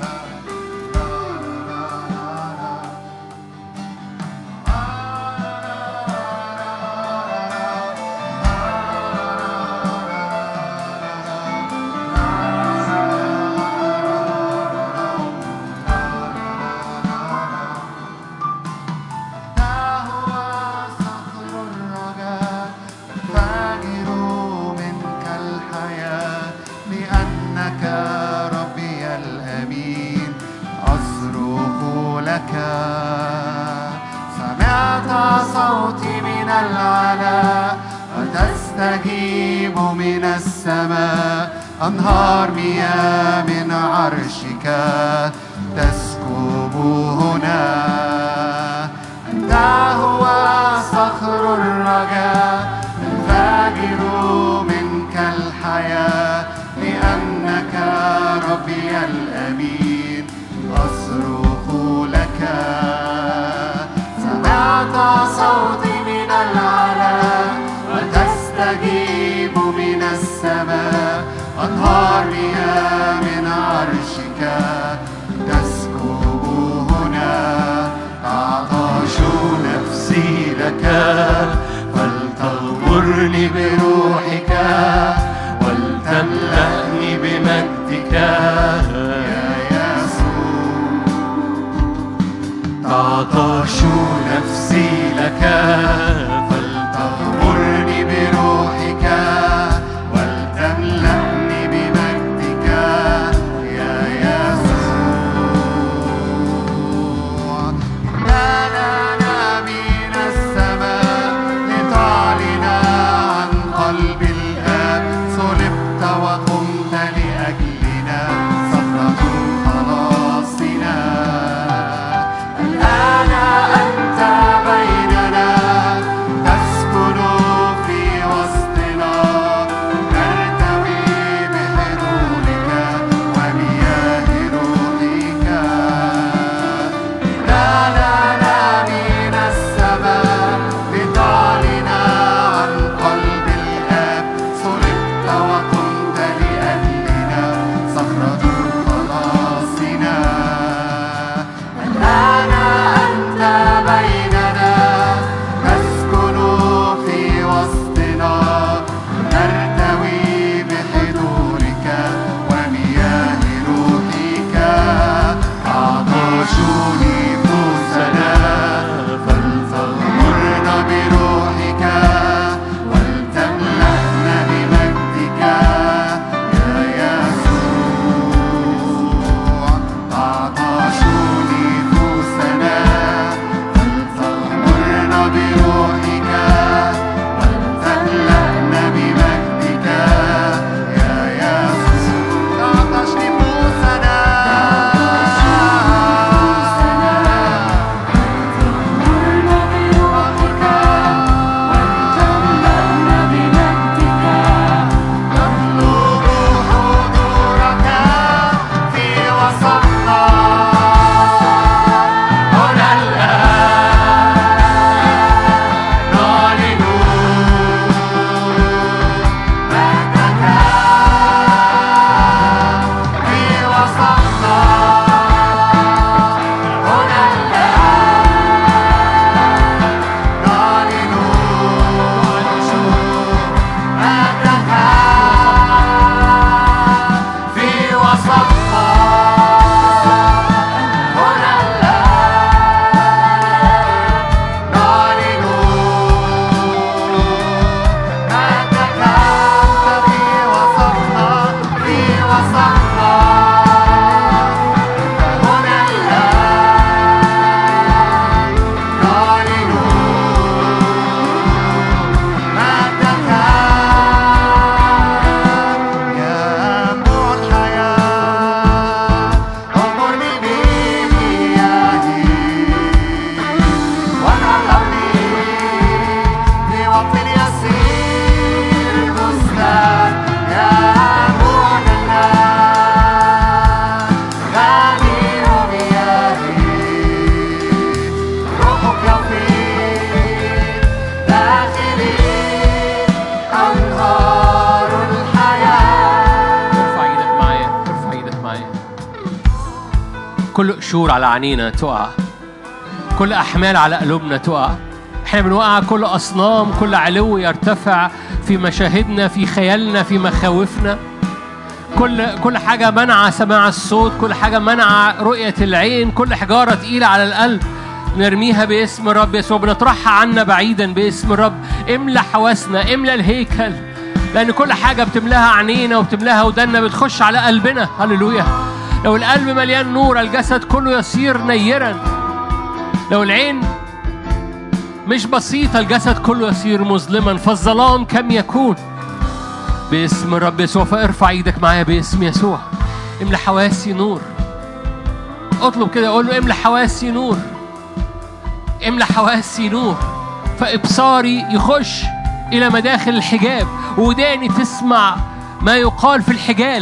كل قشور على عينينا تقع كل أحمال على قلوبنا تقع احنا بنوقع كل أصنام كل علو يرتفع في مشاهدنا في خيالنا في مخاوفنا كل كل حاجة منع سماع الصوت كل حاجة منع رؤية العين كل حجارة تقيلة على القلب نرميها باسم الرب يسوع بنطرحها عنا بعيدا باسم الرب املى حواسنا املى الهيكل لأن كل حاجة بتملاها عينينا وبتملاها ودنا بتخش على قلبنا هللويا لو القلب مليان نور الجسد كله يصير نيرا لو العين مش بسيطة الجسد كله يصير مظلما فالظلام كم يكون باسم الرب يسوع فارفع ايدك معايا باسم يسوع املى حواسي نور اطلب كده قول له املى حواسي نور املى حواسي نور فابصاري يخش الى مداخل الحجاب وداني تسمع ما يقال في الحجال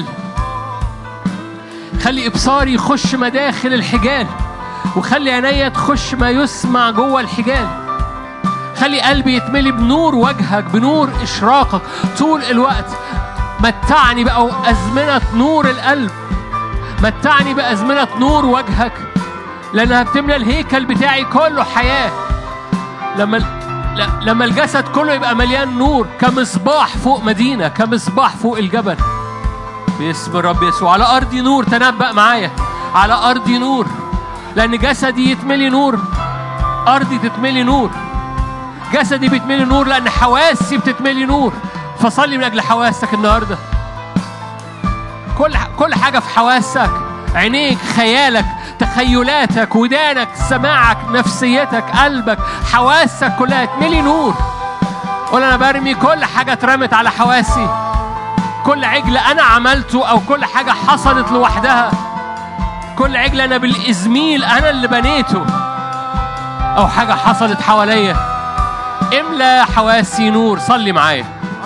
خلي ابصاري يخش مداخل الحجال وخلي عينيا تخش ما يسمع جوه الحجال خلي قلبي يتملي بنور وجهك بنور إشراقك طول الوقت متعني بأزمنة نور القلب متعني بأزمنة نور وجهك لأنها بتملى الهيكل بتاعي كله حياة لما لما الجسد كله يبقى مليان نور كمصباح فوق مدينة كمصباح فوق الجبل باسم الرب يسوع على أرضي نور تنبأ معايا على أرضي نور لأن جسدي يتملي نور أرضي تتملي نور جسدي بيتملي نور لأن حواسي بتتملي نور فصلي من أجل حواسك النهاردة كل كل حاجة في حواسك عينيك خيالك تخيلاتك ودانك سماعك نفسيتك قلبك حواسك كلها تملي نور قول أنا برمي كل حاجة اترمت على حواسي كل عجل أنا عملته أو كل حاجة حصلت لوحدها كل عجل أنا بالإزميل أنا اللي بنيته أو حاجة حصلت حواليا املى حواسي نور صلي معايا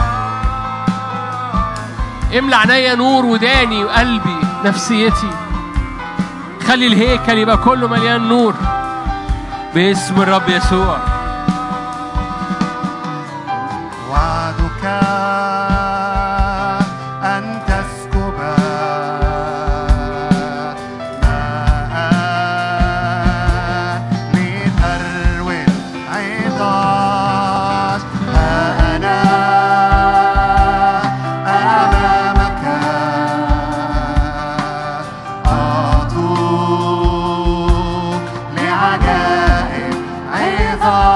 املى عينيا نور وداني وقلبي نفسيتي خلي الهيكل يبقى كله مليان نور باسم الرب يسوع وعدك أن تسكب ماء من أروي العطاش ها أنا أمامك أطوف لعجائب عظام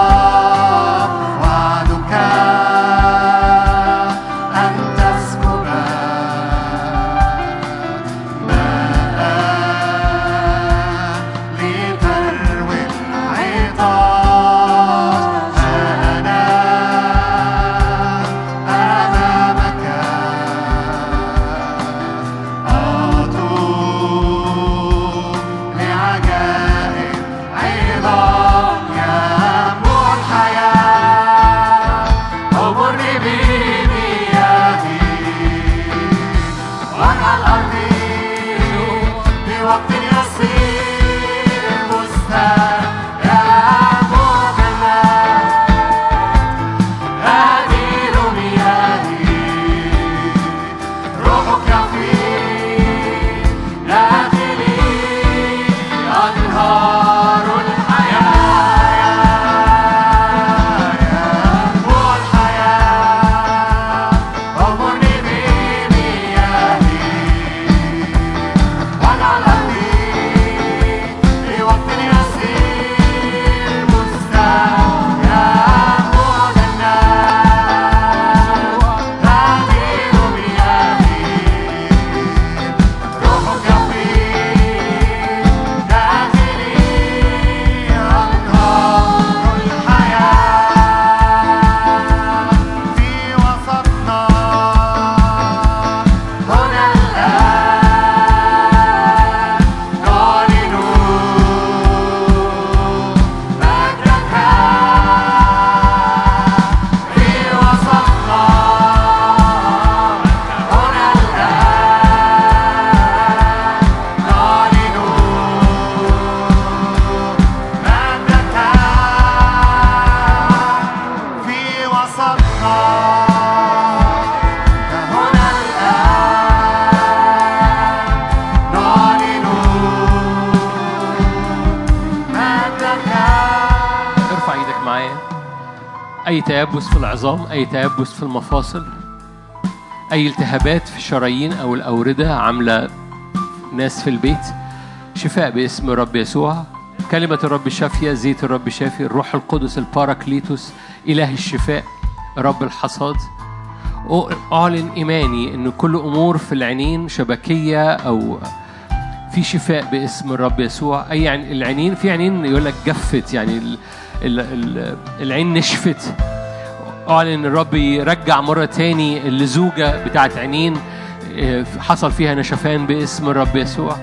أي تيبس في العظام أي تيبس في المفاصل أي التهابات في الشرايين أو الأوردة عاملة ناس في البيت شفاء باسم الرب يسوع كلمة الرب شافية زيت الرب شافي الروح القدس الباراكليتوس إله الشفاء رب الحصاد أعلن إيماني إن كل أمور في العينين شبكية أو في شفاء باسم الرب يسوع أي عن العينين في عينين يقول لك جفت يعني ال ال ال العين نشفت أعلن إن الرب يرجع مرة تاني الزوجة بتاعت عينين آه، حصل فيها نشفان باسم الرب يسوع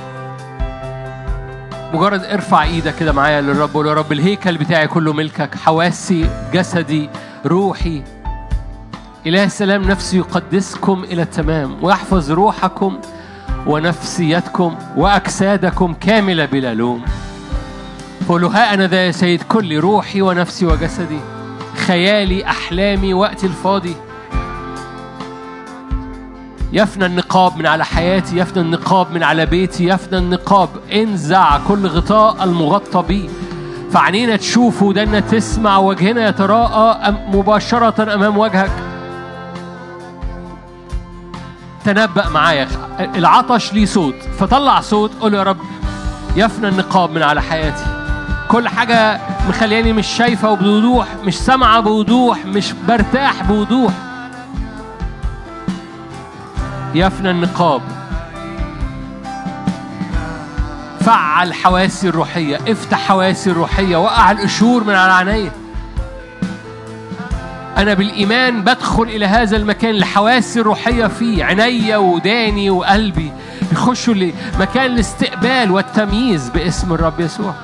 مجرد ارفع ايدك كده معايا للرب وقول يا رب الهيكل بتاعي كله ملكك حواسي جسدي روحي إله السلام نفسي يقدسكم إلى التمام ويحفظ روحكم ونفسيتكم وأجسادكم كاملة بلا لوم قولوا ها أنا ذا يا سيد كل روحي ونفسي وجسدي خيالي أحلامي وقتي الفاضي يفنى النقاب من على حياتي يفنى النقاب من على بيتي يفنى النقاب انزع كل غطاء المغطى بيه فعنينا تشوف ودنا تسمع وجهنا يتراءى أم- مباشرة أمام وجهك تنبأ معايا العطش ليه صوت فطلع صوت قول يا رب يفنى النقاب من على حياتي كل حاجة مخلياني مش شايفة بوضوح مش سامعة بوضوح مش برتاح بوضوح يفنى النقاب فعل حواسي الروحية افتح حواسي الروحية وقع القشور من على عينيا أنا بالإيمان بدخل إلى هذا المكان لحواسي الروحية فيه عينيا وداني وقلبي يخشوا لمكان الاستقبال والتمييز باسم الرب يسوع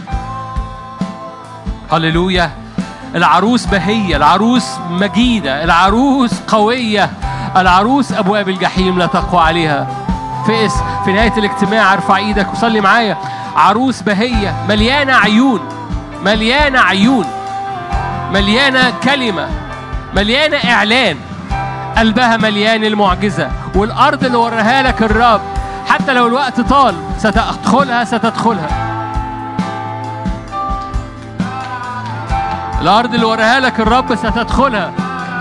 هللويا العروس بهية العروس مجيدة العروس قوية العروس أبواب الجحيم لا تقوى عليها في اس في نهاية الاجتماع ارفع ايدك وصلي معايا عروس بهية مليانة عيون مليانة عيون مليانة كلمة مليانة إعلان قلبها مليان المعجزة والأرض اللي وراها لك الرب حتى لو الوقت طال ستدخلها ستدخلها الأرض اللي وراها لك الرب ستدخلها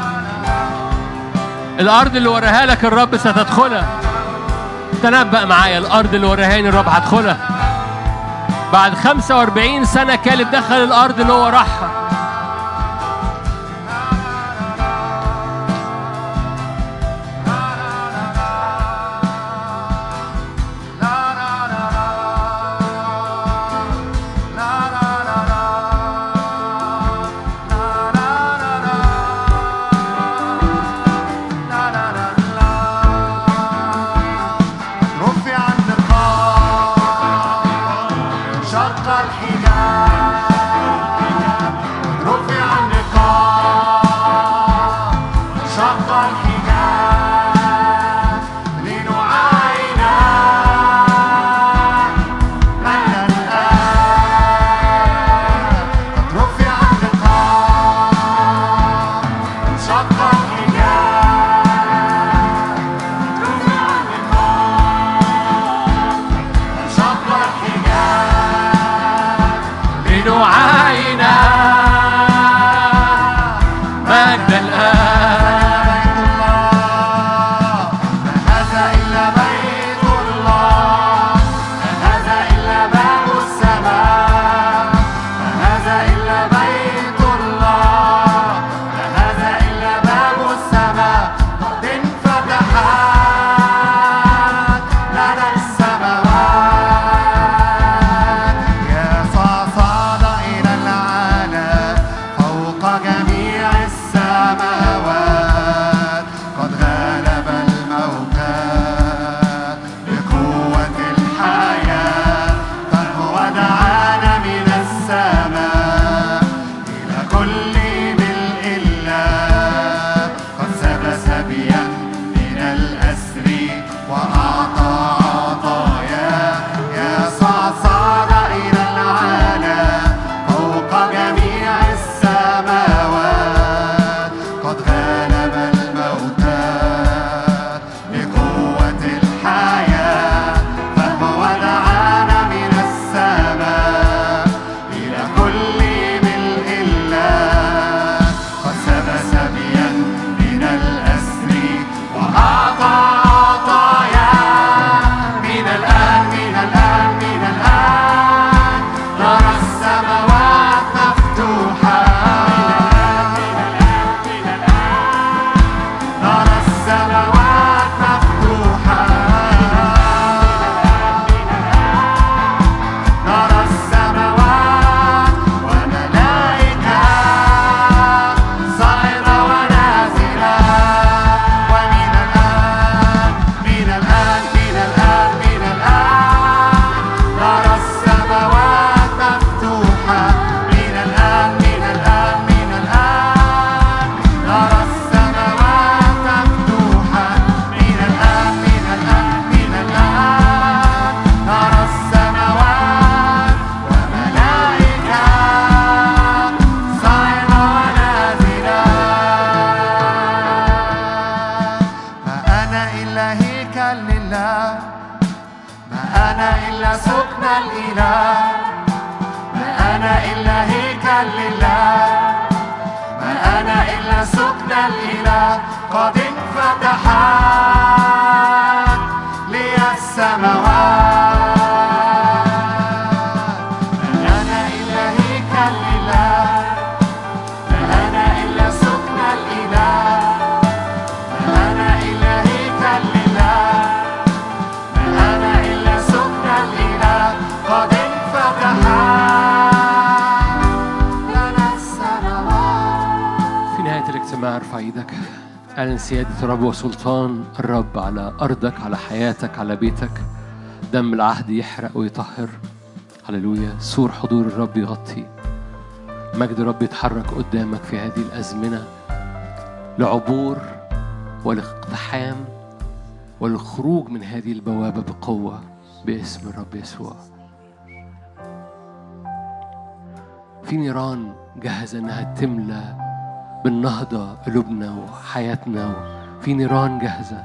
الأرض اللي وراها لك الرب ستدخلها تنبأ معايا الأرض اللي وراهاني الرب هدخلها بعد 45 سنة كالب دخل الأرض اللي هو راحها رفع النقاب شق الحجاب رفع النقاب شق الحجاب لنعاين من الآن قد رفع النقاب شق الحجاب رفع النقاب شق الحجاب لنعاين لله ما أنا إلا سكن الإله قد انفتحت لي السماوات ما أنا إلا هيكل لله ما أنا إلا سكن الإله ما أنا إلا هيكل لله ما أنا إلا سكن الإله قد انفتحت لنا السماوات في نهاية الاجتماع ارفع ايدك اعلن سيادة الرب وسلطان الرب على أرضك على حياتك على بيتك دم العهد يحرق ويطهر هللويا سور حضور الرب يغطي مجد الرب يتحرك قدامك في هذه الأزمنة لعبور والاقتحام والخروج من هذه البوابة بقوة باسم الرب يسوع في نيران جاهزة إنها تملى بالنهضة قلوبنا وحياتنا في نيران جاهزة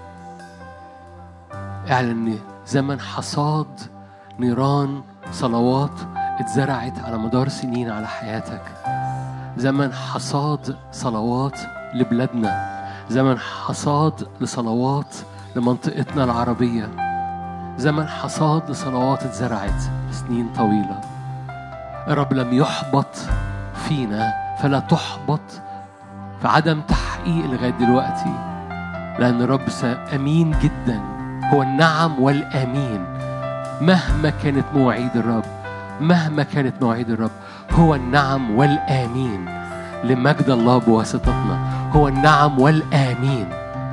اعلن إن زمن حصاد نيران صلوات اتزرعت على مدار سنين على حياتك زمن حصاد صلوات لبلادنا زمن حصاد لصلوات لمنطقتنا العربية زمن حصاد لصلوات اتزرعت سنين طويله الرب لم يحبط فينا فلا تحبط في عدم تحقيق لغايه دلوقتي لان الرب س- امين جدا هو النعم والامين مهما كانت مواعيد الرب مهما كانت مواعيد الرب هو النعم والامين لمجد الله بواسطتنا هو النعم والامين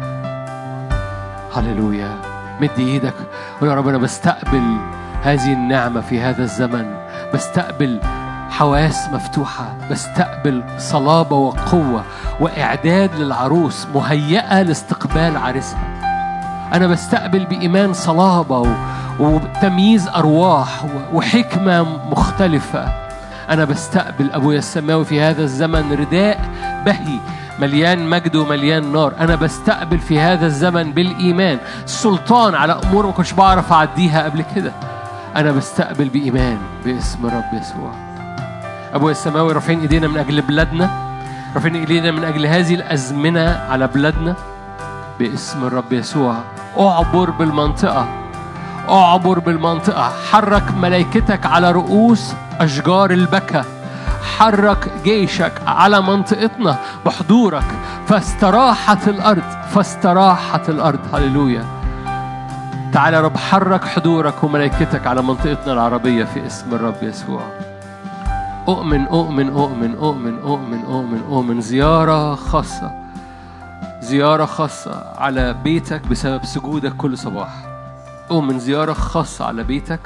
هللويا مد ايدك قول يا رب انا بستقبل هذه النعمه في هذا الزمن بستقبل حواس مفتوحه بستقبل صلابه وقوه واعداد للعروس مهيئه لاستقبال عريسها انا بستقبل بايمان صلابه و- وتمييز ارواح و- وحكمه مختلفه انا بستقبل ابويا السماوي في هذا الزمن رداء بهي مليان مجد ومليان نار انا بستقبل في هذا الزمن بالايمان سلطان على امور ما كنتش بعرف اعديها قبل كده انا بستقبل بايمان باسم الرب يسوع ابويا السماوي رافعين ايدينا من اجل بلادنا رافعين ايدينا من اجل هذه الازمنه على بلادنا باسم الرب يسوع اعبر بالمنطقه اعبر بالمنطقة حرك ملائكتك على رؤوس أشجار البكا حرك جيشك على منطقتنا بحضورك فاستراحت الأرض فاستراحت الأرض هللويا تعالى يا رب حرك حضورك وملائكتك على منطقتنا العربية في اسم الرب يسوع أؤمن أؤمن أؤمن أؤمن أؤمن أؤمن أؤمن زيارة خاصة زيارة خاصة على بيتك بسبب سجودك كل صباح أؤمن زيارة خاصة على بيتك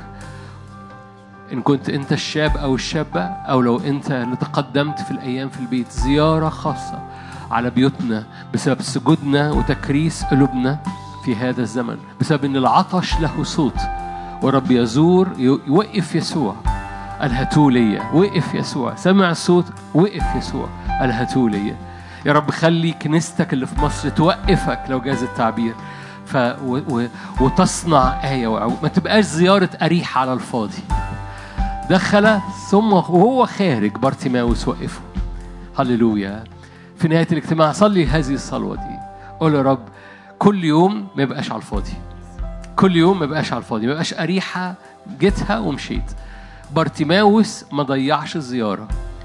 إن كنت أنت الشاب أو الشابة أو لو أنت اللي تقدمت في الأيام في البيت زيارة خاصة على بيوتنا بسبب سجودنا وتكريس قلوبنا في هذا الزمن بسبب أن العطش له صوت ورب يزور يوقف يسوع قال هاتوا ليا وقف يسوع سمع الصوت وقف يسوع قال هاتوا ليا يا رب خلي كنيستك اللي في مصر توقفك لو جاز التعبير ف و و وتصنع آية وعو- ما تبقاش زيارة أريحة على الفاضي دخل ثم وهو خارج بارتيماوس وقفه هللويا في نهاية الاجتماع صلي هذه الصلوة دي قول يا رب كل يوم ما يبقاش على الفاضي كل يوم ما يبقاش على الفاضي ما يبقاش أريحة جيتها ومشيت بارتيماوس ما ضيعش الزيارة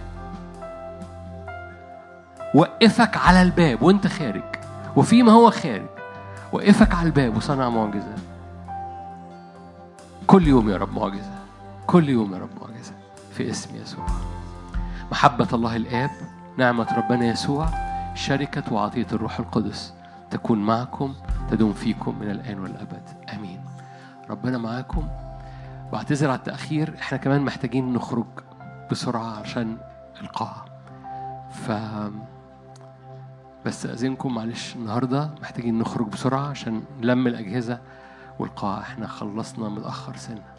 وقفك على الباب وانت خارج وفيما هو خارج وقفك على الباب وصنع معجزة كل يوم يا رب معجزة كل يوم يا رب معجزة في اسم يسوع محبة الله الآب نعمة ربنا يسوع شركة وعطية الروح القدس تكون معكم تدوم فيكم من الآن والأبد آمين ربنا معاكم بعتذر على التأخير احنا كمان محتاجين نخرج بسرعة عشان القاعة ف بس أذنكم معلش النهاردة محتاجين نخرج بسرعة عشان نلم الأجهزة والقاعة احنا خلصنا متأخر سنة